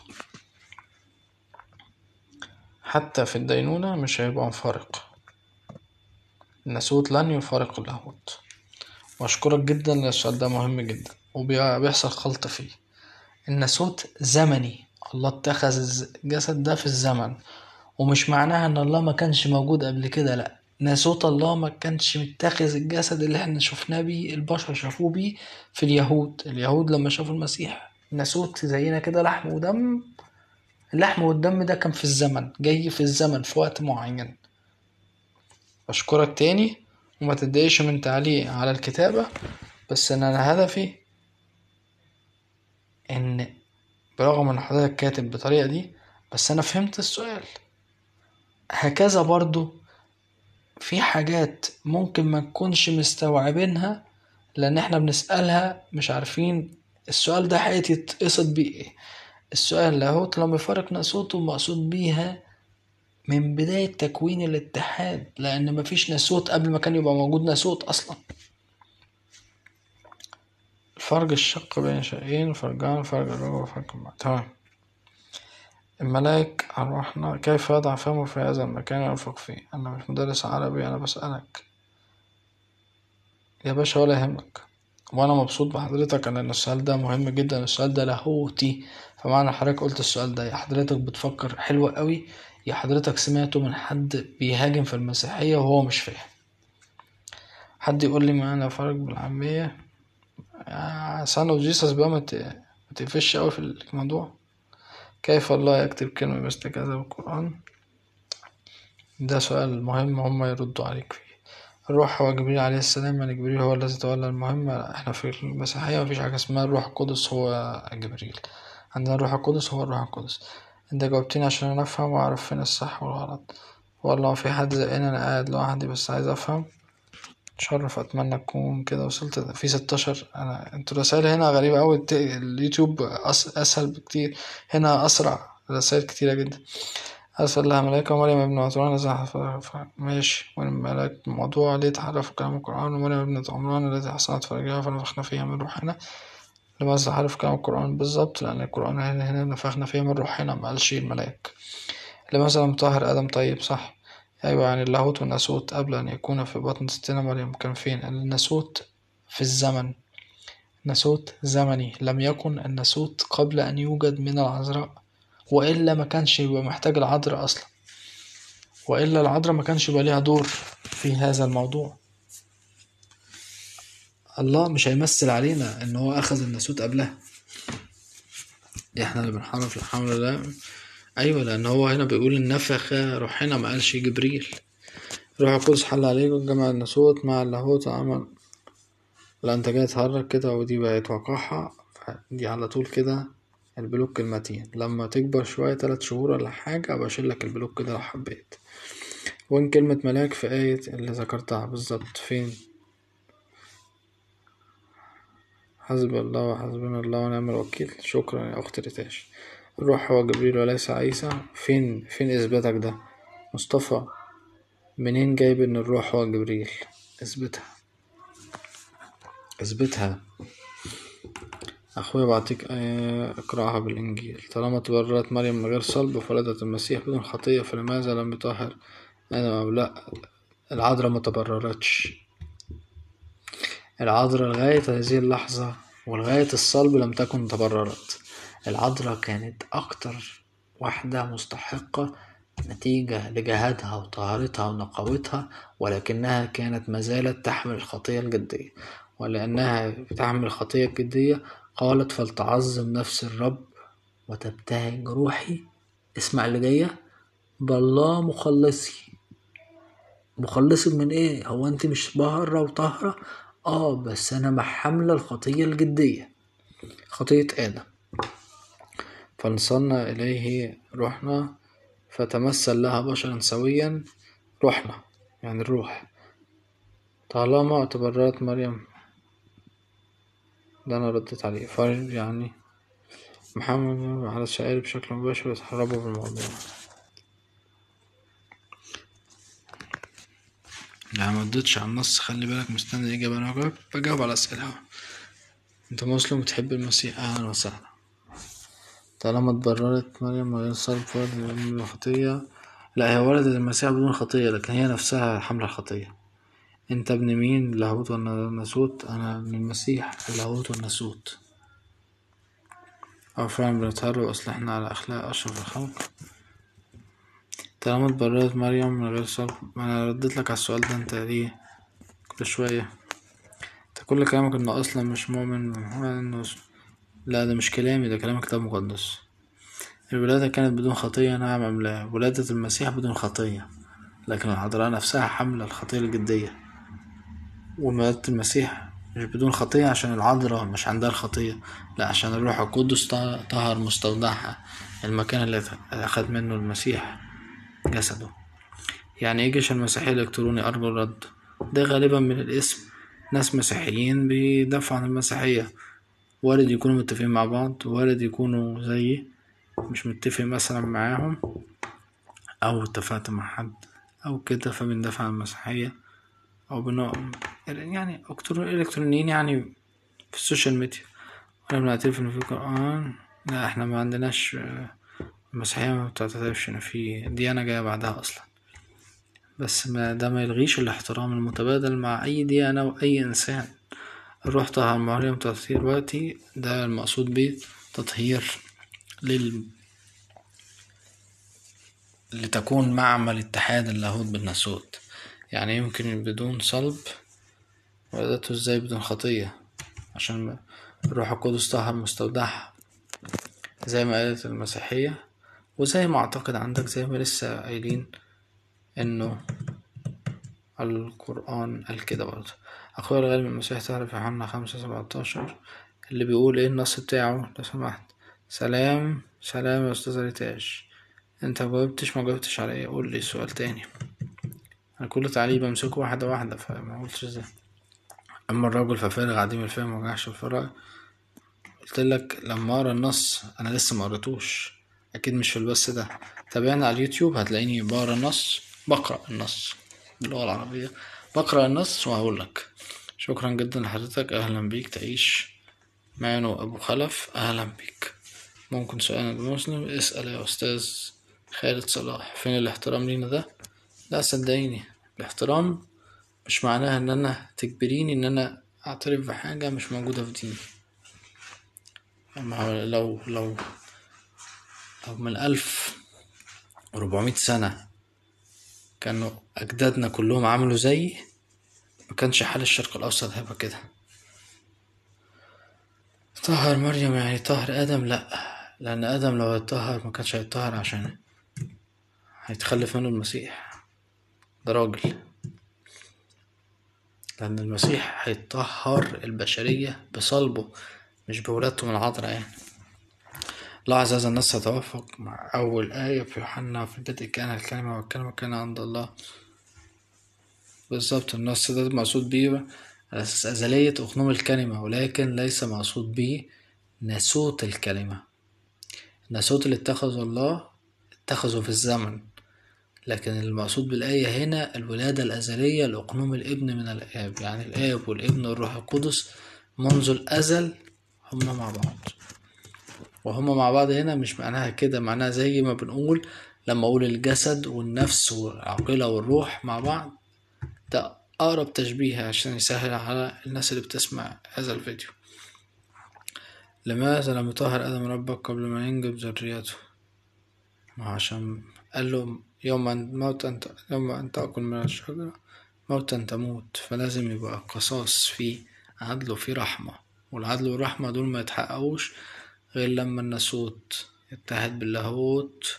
حتى في الدينونة مش هيبقى مفارق الناسوت لن يفارق اللاهوت واشكرك جدا للسؤال ده مهم جدا وبيحصل خلط فيه الناسوت زمني الله اتخذ الجسد ده في الزمن ومش معناها ان الله ما كانش موجود قبل كده لا ناسوت الله ما كانش متخذ الجسد اللي احنا شفناه بيه البشر شافوه بيه في اليهود اليهود لما شافوا المسيح ناسوت زينا كده لحم ودم اللحم والدم ده كان في الزمن جاي في الزمن في وقت معين بشكرك تاني وما تتضايقش من تعليق على الكتابة بس ان انا هدفي ان برغم ان حضرتك كاتب بالطريقة دي بس انا فهمت السؤال هكذا برضو في حاجات ممكن ما نكونش مستوعبينها لان احنا بنسألها مش عارفين السؤال ده هيتقصد بيه ايه السؤال لاهوت لما يفرق ناسوت مقصود بيها من بداية تكوين الاتحاد لأن مفيش ناسوت قبل ما كان يبقى موجود ناسوت أصلا فرج الشق بين شيئين فرجان فرج الرجل وفرج الماء تمام الملاك أرواحنا كيف يضع فمه في هذا المكان وينفق فيه أنا مش مدرس عربي أنا بسألك يا باشا ولا يهمك وأنا مبسوط بحضرتك لأن السؤال ده مهم جدا السؤال ده لاهوتي فمعنى حضرتك قلت السؤال ده يا حضرتك بتفكر حلو قوي يا حضرتك سمعته من حد بيهاجم في المسيحية وهو مش فاهم حد يقول لي معانا فرق بالعامية سان اوف جيسس بقى ما تقفش قوي في الموضوع كيف الله يكتب كلمة مثل كذا بالقرآن ده سؤال مهم هما يردوا عليك فيه الروح هو جبريل عليه السلام يعني جبريل هو الذي تولى المهمة احنا في المسيحية مفيش حاجة اسمها الروح القدس هو جبريل عندنا الروح القدس هو الروح القدس انت جاوبتني عشان انا افهم واعرف فين الصح والغلط والله في حد زينا انا قاعد لوحدي بس عايز افهم اتشرف اتمنى اكون كده وصلت في ستاشر انا انتوا الرسايل هنا غريبة اوي اليوتيوب اسهل بكتير هنا اسرع رسايل كتيرة جدا أسأل لها ملائكة ومريم ابن عمران إذا ماشي والملاك موضوع ليه تحرف كلام القرآن ومريم ابنة عمران التي حصلت فرجها فنفخنا فيها من روحنا لماذا حرف كلام القرآن بالظبط لأن القرآن هنا نفخنا فيه من روحنا مقالش الملاك لماذا لم طاهر آدم طيب صح أيوة يعني اللاهوت والناسوت قبل أن يكون في بطن ستنا مريم كان فين الناسوت في الزمن ناسوت زمني لم يكن الناسوت قبل أن يوجد من العذراء وإلا ما كانش يبقى محتاج العذراء أصلا وإلا العذراء ما كانش يبقى ليها دور في هذا الموضوع الله مش هيمثل علينا ان هو اخذ الناسوت قبلها احنا اللي بنحرف الحمل ده ايوه لان هو هنا بيقول النفخ روحنا ما قالش جبريل روح القدس حل عليكم جمع الناسوت مع اللاهوت عمل لا انت جاي تهرج كده ودي بقت وقاحة دي على طول كده البلوك المتين لما تكبر شوية تلات شهور ولا حاجة أبقى أشيلك البلوك ده لو حبيت وين كلمة ملاك في آية اللي ذكرتها بالظبط فين حسب الله وحسبنا الله ونعم الوكيل شكرا يا أخت ريتاش الروح هو جبريل وليس عيسى فين فين إثباتك ده مصطفى منين جايب إن الروح هو جبريل اثبتها اثبتها أخويا بعطيك آية اقرأها بالإنجيل طالما تبررت مريم من غير صلب وفلدت المسيح بدون خطية فلماذا لم يطهر آدم أو لأ العذراء ما تبررتش العذراء لغاية هذه اللحظة ولغاية الصلب لم تكن تبررت العذراء كانت أكتر واحدة مستحقة نتيجة لجهادها وطهارتها ونقاوتها ولكنها كانت مازالت تحمل الخطية الجدية ولأنها تحمل الخطية الجدية قالت فلتعظم نفس الرب وتبتهج روحي اسمع اللي جاية بالله مخلصي مخلصك من ايه هو انت مش بهرة وطهرة اه بس انا محملة الخطية الجدية خطية آدم فانصلنا إليه روحنا فتمثل لها بشرا سويا روحنا يعني الروح طالما تبررت مريم ده أنا رديت عليه فرج يعني محمد على الشاعر بشكل مباشر يتحربوا بالموضوع يعني مردتش على النص خلي بالك مستني الإجابة أنا بجاوب على أسئلة أنت مسلم بتحب المسيح أهلا وسهلا طالما اتبررت مريم من غير صلب ولد من خطية لا هي ولدت المسيح بدون خطية لكن هي نفسها حاملة الخطية انت ابن مين اللاهوت ولا الناسوت انا ابن المسيح اللاهوت والناسوت أو فعلا بنتهرب وأصلحنا على أخلاق أشرف الخلق طالما اتبررت مريم من غير صلب ما أنا رديت لك على السؤال ده انت ليه كل شوية انت كل كلامك انه أصلا مش مؤمن انه لا ده مش كلامي ده كلام كتاب مقدس الولادة كانت بدون خطية نعم أم لا ولادة المسيح بدون خطية لكن الحضارة نفسها حاملة الخطية الجدية ومولادة المسيح مش بدون خطية عشان العذراء مش عندها الخطية لا عشان الروح القدس طهر مستودعها المكان اللي أخد منه المسيح جسده يعني ايه جيش المسيحية الإلكتروني أرجو الرد ده غالبا من الاسم ناس مسيحيين بيدافعوا عن المسيحية وارد يكونوا متفقين مع بعض وارد يكونوا زيي مش متفق مثلا معاهم أو اتفقت مع حد أو كده فبندافع عن المسيحية أو بنوع يعني إلكترونيين يعني في السوشيال ميديا ولا بنعترف إن في قرآن لا احنا ما عندناش المسيحية ما بتعترفش إن في ديانة جاية بعدها أصلا بس ما ده ما يلغيش الاحترام المتبادل مع أي ديانة وأي إنسان الروح طهر مريم تطهير وقتي ده المقصود بيه تطهير لل لتكون معمل اتحاد اللاهوت بالناسوت يعني يمكن بدون صلب ولدته ازاي بدون خطية عشان الروح القدس طهر مستودعها زي ما قالت المسيحية وزي ما اعتقد عندك زي ما لسه قايلين انه القرآن قال كده برضه أخويا الغالي المسيح تعرف يوحنا خمسة سبعتاشر اللي بيقول ايه النص بتاعه لو سمحت سلام سلام يا أستاذ ريتاش انت مجاوبتش مجاوبتش على ايه قول لي سؤال تاني انا كل تعليق بمسكه واحدة واحدة فما قلتش ازاي اما الرجل ففارغ عديم الفهم مجاعش الفراغ قلت لك لما اقرا النص انا لسه ما قريتوش اكيد مش في البث ده تابعني على اليوتيوب هتلاقيني بقرا النص بقرا النص باللغة العربية بقرا النص وهقول لك شكرا جدا لحضرتك اهلا بيك تعيش مانو ابو خلف اهلا بيك ممكن سؤال المسلم اسأل يا استاذ خالد صلاح فين الاحترام لينا ده لا صدقيني الاحترام مش معناها ان انا تجبريني ان انا اعترف بحاجة مش موجودة في ديني أما لو لو لو من ألف وربعمية سنة كانوا أجدادنا كلهم عملوا زيي ما كانش حال الشرق الأوسط هيبقى كده طهر مريم يعني طهر آدم لأ لأن آدم لو اتطهر ما كانش هيتطهر عشان هيتخلف منه المسيح ده راجل لأن المسيح هيطهر البشرية بصلبه مش بولادته من العذراء يعني لاحظ هذا النص يتوافق مع أول آية في يوحنا في البدء كان الكلمة والكلمة كان عند الله بالظبط النص ده مقصود بيه على أساس أزلية أقنوم الكلمة ولكن ليس مقصود بيه ناسوت الكلمة الناسوت اللي اتخذه الله اتخذه في الزمن لكن المقصود بالآية هنا الولادة الأزلية لأقنوم الابن من الآب يعني الآب والابن والروح القدس منذ الأزل هما مع بعض وهما مع بعض هنا مش معناها كده معناها زي ما بنقول لما أقول الجسد والنفس والعقيلة والروح مع بعض ده أقرب تشبيه عشان يسهل على الناس اللي بتسمع هذا الفيديو لماذا لم يطهر آدم ربك قبل ما ينجب ذريته ما عشان قال له يوم أن موت أنت يوم أن تأكل من الشجرة موتا تموت فلازم يبقى قصاص فيه عدل وفيه رحمة والعدل والرحمة دول ما يتحققوش غير لما الناسوت يتحد باللاهوت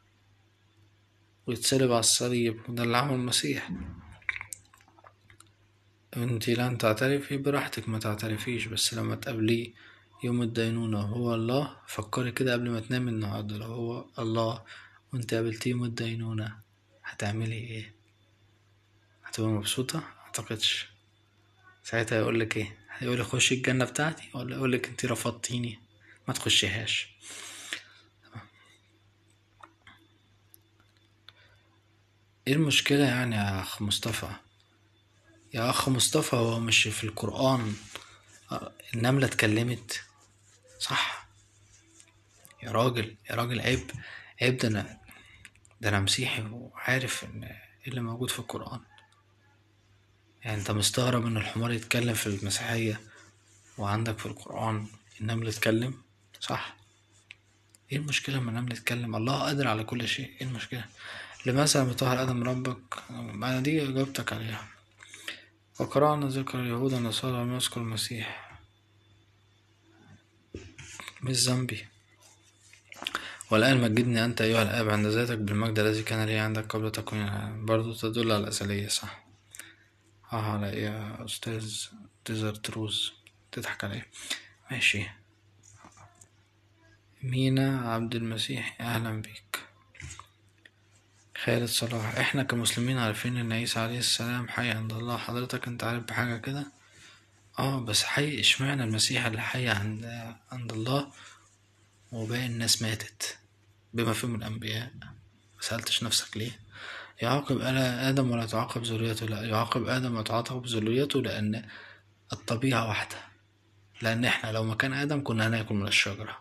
ويتصلب على الصليب وده اللي عمل المسيح انتي لن تعترفي براحتك ما تعترفيش بس لما تقابليه يوم الدينونة هو الله فكري كده قبل ما تنامي النهاردة لو هو الله وانت قابلتيه يوم الدينونة هتعملي ايه هتبقى مبسوطة اعتقدش ساعتها يقولك ايه هيقولك خشي الجنة بتاعتي ولا يقولك انتي رفضتيني ما تخشيهاش ايه المشكلة يعني يا اخ مصطفى يا اخ مصطفى هو مش في القرآن النملة اتكلمت صح يا راجل يا راجل عيب عيب ده انا ده انا مسيحي وعارف ان ايه اللي موجود في القرآن يعني انت مستغرب ان الحمار يتكلم في المسيحية وعندك في القرآن النمل يتكلم صح ايه المشكلة لما النمل يتكلم الله قادر على كل شيء ايه المشكلة لماذا لم يطهر آدم ربك ما دي إجابتك عليها وقرأنا ذكر اليهود النصارى لم يذكر المسيح مش ذنبي والآن مجدني أنت أيها الآب عند ذاتك بالمجد الذي كان لي عندك قبل تكوين العالم برضو تدل على الأزلية صح اه على ايه يا استاذ ديزرت روز تضحك على ايه ماشي مينا عبد المسيح اهلا بيك خالد صلاح احنا كمسلمين عارفين ان عيسى عليه السلام حي عند الله حضرتك انت عارف بحاجة كده اه بس حي اشمعنى المسيح اللي حي عند عند الله وباقي الناس ماتت بما فيهم الانبياء مسألتش نفسك ليه يعاقب آدم ولا تعاقب ذريته لا يعاقب آدم وتعاقب ذريته لأن الطبيعة واحدة لأن إحنا لو مكان آدم كنا هناكل من الشجرة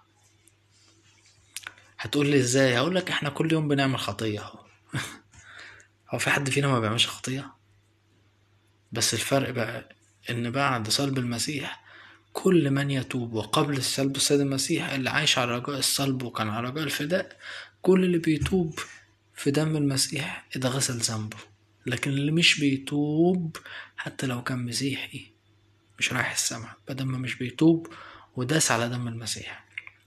هتقول لي إزاي هقول لك إحنا كل يوم بنعمل خطية أهو هو في حد فينا ما بيعملش خطية بس الفرق بقى إن بعد صلب المسيح كل من يتوب وقبل الصلب السيد المسيح اللي عايش على رجاء الصلب وكان على رجاء الفداء كل اللي بيتوب في دم المسيح اتغسل ذنبه لكن اللي مش بيتوب حتى لو كان مسيحي مش رايح السماء بدل ما مش بيتوب وداس على دم المسيح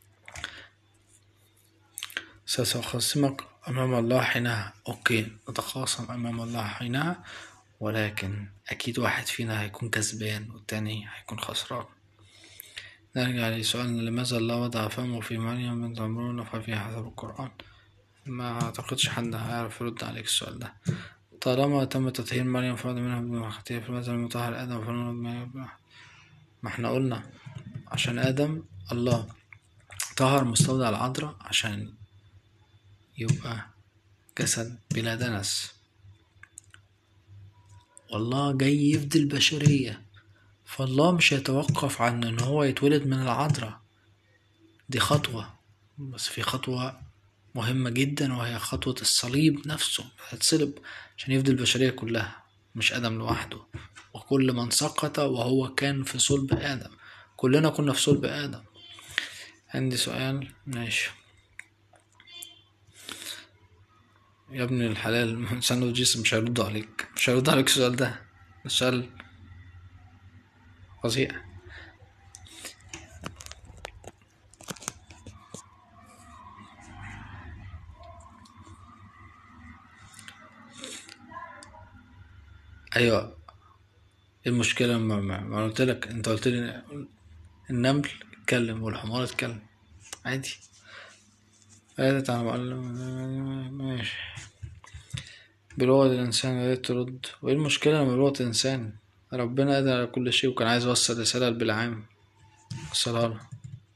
سأخصمك أمام الله حينها أوكي نتخاصم أمام الله حينها ولكن أكيد واحد فينا هيكون كسبان والتاني هيكون خسران نرجع لسؤالنا لماذا الله وضع فمه في مريم بنت عمرون ففي حسب القرآن ما أعتقدش حد هيعرف يرد عليك السؤال ده طالما تم تطهير مريم فرد منها بمخطية فماذا المطهر آدم فرد ما احنا قلنا عشان آدم الله طهر مستودع العذراء عشان يبقى جسد بلا دنس والله جاي يفدي البشرية فالله مش هيتوقف عن ان هو يتولد من العذراء دي خطوة بس في خطوة مهمة جدا وهي خطوة الصليب نفسه هيتصلب عشان يفدي البشرية كلها مش آدم لوحده وكل من سقط وهو كان في صلب آدم كلنا كنا في صلب آدم عندي سؤال ماشي يا ابن الحلال ساندوتشيس مش هيرد عليك مش هيرد عليك السؤال ده السؤال فظيع ايوه ايه المشكلة ما, ما, ما قلت لك انت قلت لي النمل اتكلم والحمار اتكلم عادي قالت على معلم ماشي بلغة الإنسان يا ريت ترد وإيه المشكلة لما بلغة الإنسان ربنا قادر على كل شيء وكان عايز يوصل رسالة لبلعام وصلها له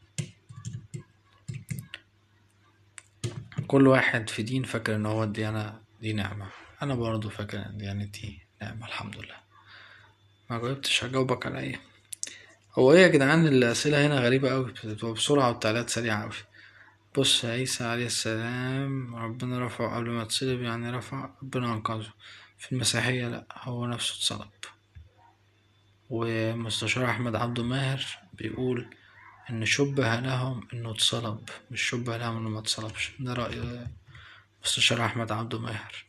كل واحد في دين فاكر إن هو الديانة دي نعمة أنا برضه فاكر إن ديانتي نعمة الحمد لله ما جاوبتش هجاوبك على ايه هو ايه يا جدعان الأسئلة هنا غريبة أوي بتبقى بسرعة والتعليقات سريعة أوي بص عيسى عليه السلام ربنا رفعه قبل ما اتصلب يعني رفع ربنا أنقذه في المسيحية لأ هو نفسه اتصلب ومستشار أحمد عبده ماهر بيقول إن شبه لهم إنه اتصلب مش شبه لهم إنه ما اتصلبش ده رأي مستشار أحمد عبده ماهر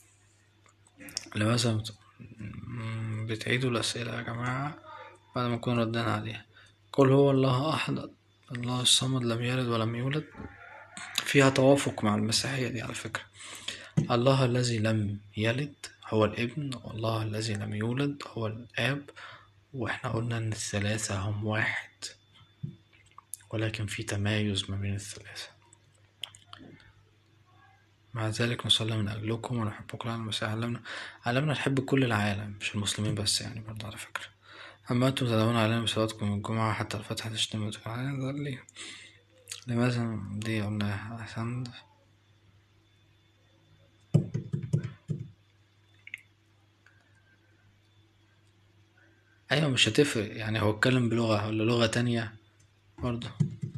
لماذا بتعيدوا الأسئلة يا جماعة بعد ما نكون ردينا عليها قل هو الله أحد الله الصمد لم يلد ولم يولد فيها توافق مع المسيحية دي على فكرة الله الذي لم يلد هو الابن والله الذي لم يولد هو الآب واحنا قلنا ان الثلاثة هم واحد ولكن في تمايز ما بين الثلاثة مع ذلك نصلي من أجلكم ونحبكم على المسيح علمنا علمنا نحب كل العالم مش المسلمين بس يعني برضه على فكرة أما أنتم تدعون علينا بصلاتكم الجمعة حتى الفتحة تشتم ليه لماذا دي قلناها أحسن أيوة مش هتفرق يعني هو اتكلم بلغة ولا لغة تانية برضه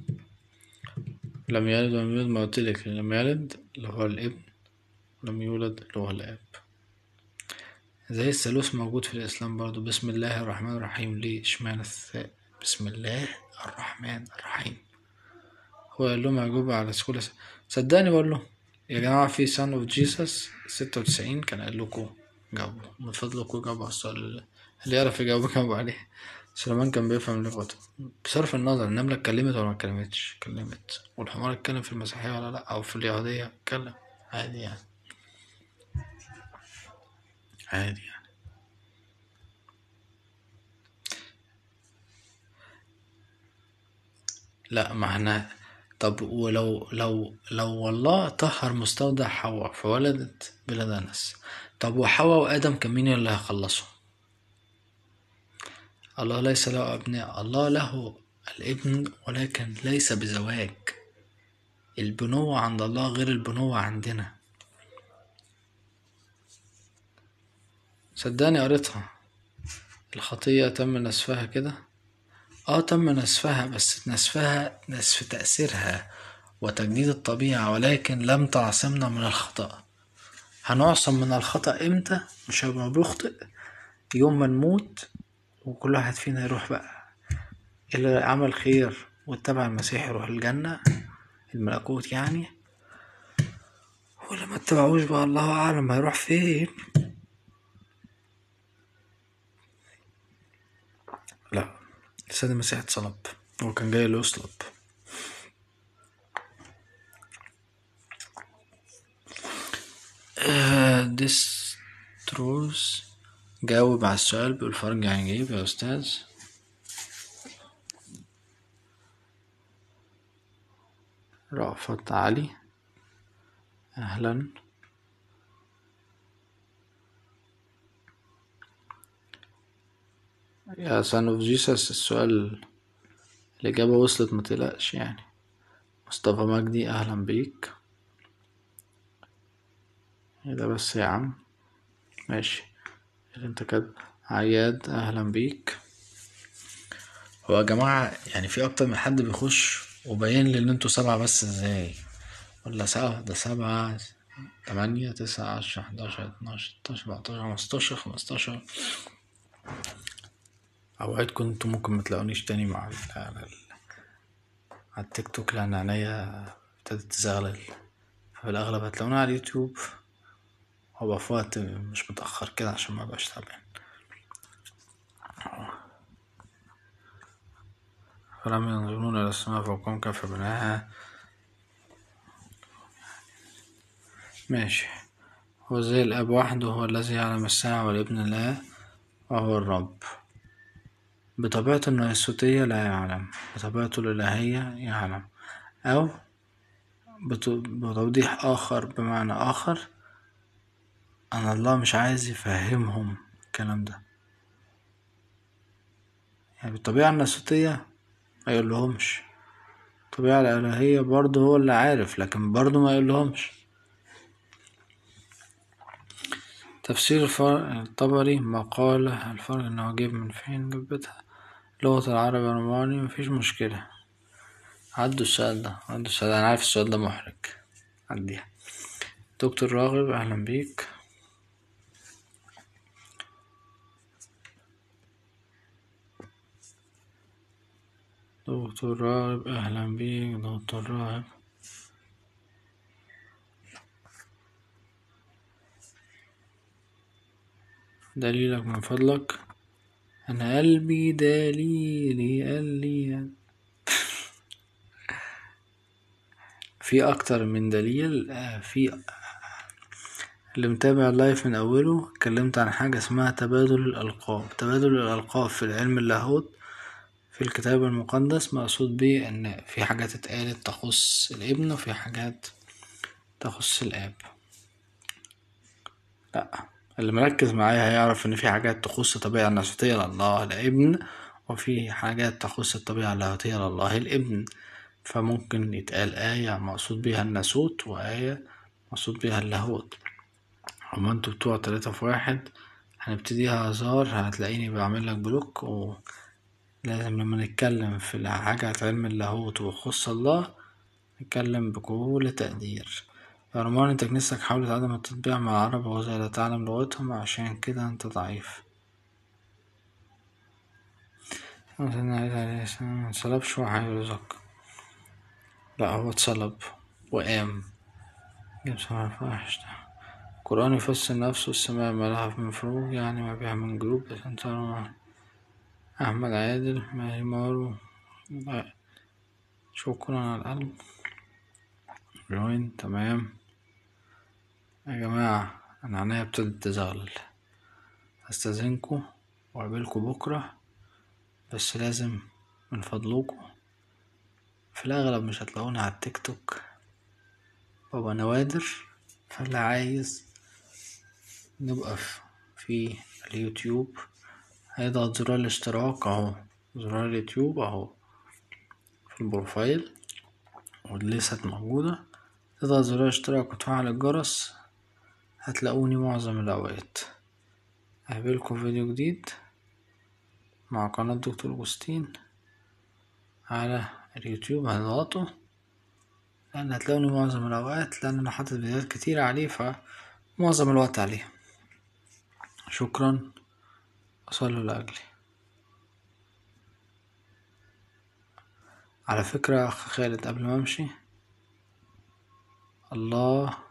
لم يلد ولم يولد ما قلتلك لم يلد اللي هو الابن لم يولد اللي هو الاب زي الثالوث موجود في الاسلام برضو بسم الله الرحمن الرحيم ليه اشمعنى الثاء بسم الله الرحمن الرحيم هو قال لهم اجوبة على سهولة صدقني بقول له يا جماعة في سان اوف جيسس ستة وتسعين كان قال لكم جاوبوا من فضلكم جاوبوا على السؤال اللي يعرف يجاوب جاوبوا عليه سليمان كان بيفهم لغته بصرف النظر النملة اتكلمت ولا ما اتكلمتش اتكلمت والحمار اتكلم في المسيحية ولا لأ أو في اليهودية اتكلم عادي يعني عادي يعني لا ما احنا طب ولو لو لو الله طهر مستودع حواء فولدت بلا دنس طب وحواء وآدم كان مين اللي هيخلصوا الله ليس له أبناء الله له الابن ولكن ليس بزواج البنوة عند الله غير البنوة عندنا صدقني قريتها الخطية تم نسفها كده اه تم نسفها بس نسفها نسف تأثيرها وتجديد الطبيعة ولكن لم تعصمنا من الخطأ هنعصم من الخطأ امتى مش هيبقى بيخطئ يوم ما نموت وكل واحد فينا يروح بقى اللي عمل خير واتبع المسيح يروح الجنة الملكوت يعني واللي ما اتبعوش بقى الله أعلم هيروح فين لا السيد المسيح اتصلب هو كان جاي له يصلب ديستروس جاوب على السؤال بيقول فرج عن جيب يا أستاذ رأفت علي أهلا يا سان اوف جيسس السؤال الإجابة وصلت متقلقش يعني مصطفى مجدي أهلا بيك ايه ده بس يا عم ماشي اللي انت كده عياد أهلا بيك هو يا جماعة يعني في أكتر من حد بيخش وباين لي إن انتوا سبعة بس ازاي ولا سبعة ده سبعة تمانية تسعة عشرة حداشر اتناشر ستاشر سبعتاشر خمستاشر خمستاشر أوعدكم انتوا ممكن متلاقونيش تاني مع ال على, ال... على التيك توك لأن عينيا ابتدت تزغلل ففي الأغلب هتلاقوني على اليوتيوب هو في وقت مش متأخر كده عشان مبقاش تعبان فلم ينظرون إلى السماء فوقهم كيف بناها ماشي هو زي الأب وحده هو الذي يعلم الساعة والابن لا وهو الرب بطبيعته النيسوتية لا يعلم بطبيعته الإلهية يعلم أو بتوضيح آخر بمعنى آخر أن الله مش عايز يفهمهم الكلام ده يعني بالطبيعة الناسوتية ما يقولهمش الطبيعة الإلهية برضه هو اللي عارف لكن برضه ما يقولهمش تفسير الطبري مقالة الفرق إنه جيب من فين جبتها لغة العربي الروماني مفيش مشكلة عدوا السؤال ده عدوا السؤال ده أنا عارف السؤال ده محرج عديها دكتور راغب أهلا بيك دكتور راغب أهلا بيك دكتور راغب دليلك من فضلك أنا قلبي دليلي قال لي في أكتر من دليل في اللي متابع اللايف من أوله اتكلمت عن حاجة اسمها تبادل الألقاب تبادل الألقاب في العلم اللاهوت في الكتاب المقدس مقصود بيه إن في حاجات اتقالت تخص الابن وفي حاجات تخص الآب لأ اللي مركز معايا هيعرف إن في حاجات تخص الطبيعة الناسوتية لله الابن وفي حاجات تخص الطبيعة اللاهوتية لله الابن فممكن يتقال آية مقصود بيها الناسوت وآية مقصود بيها اللاهوت هما انتوا بتوع تلاتة في واحد هنبتديها هزار هتلاقيني بعملك بلوك ولازم لما نتكلم في حاجة علم اللاهوت وخص الله نتكلم بكل تقدير يا رمان انت كنيستك حاولت عدم التطبيع مع العرب وغزة لا تعلم لغتهم عشان كده انت ضعيف سيدنا عيسى عليه السلام متصلبش وهيرزق لا هو اتصلب وقام جاب سمع الفواحش ده القرآن يفسر نفسه السماء ما لها من فروج يعني ما بيها من جروب بس انت أحمد عادل ماهي مارو شكرا على القلب جوين تمام يا جماعة أنا عينيا ابتدت تزغلل هستأذنكوا وأقابلكوا بكرة بس لازم من فضلكوا في الأغلب مش هتلاقوني على التيك توك بابا نوادر فاللي عايز نبقى في اليوتيوب هيضغط زرار الاشتراك اهو زرار اليوتيوب اهو في البروفايل والليست موجودة تضغط زرار الاشتراك وتفعل الجرس هتلاقوني معظم الأوقات أقابلكم فيديو جديد مع قناة دكتور أوجستين على اليوتيوب هتضغطوا لأن هتلاقوني معظم الأوقات لأن أنا حاطط فيديوهات كتير عليه فمعظم الوقت عليه شكرا وصلوا لأجلي على فكرة أخ خالد قبل ما أمشي الله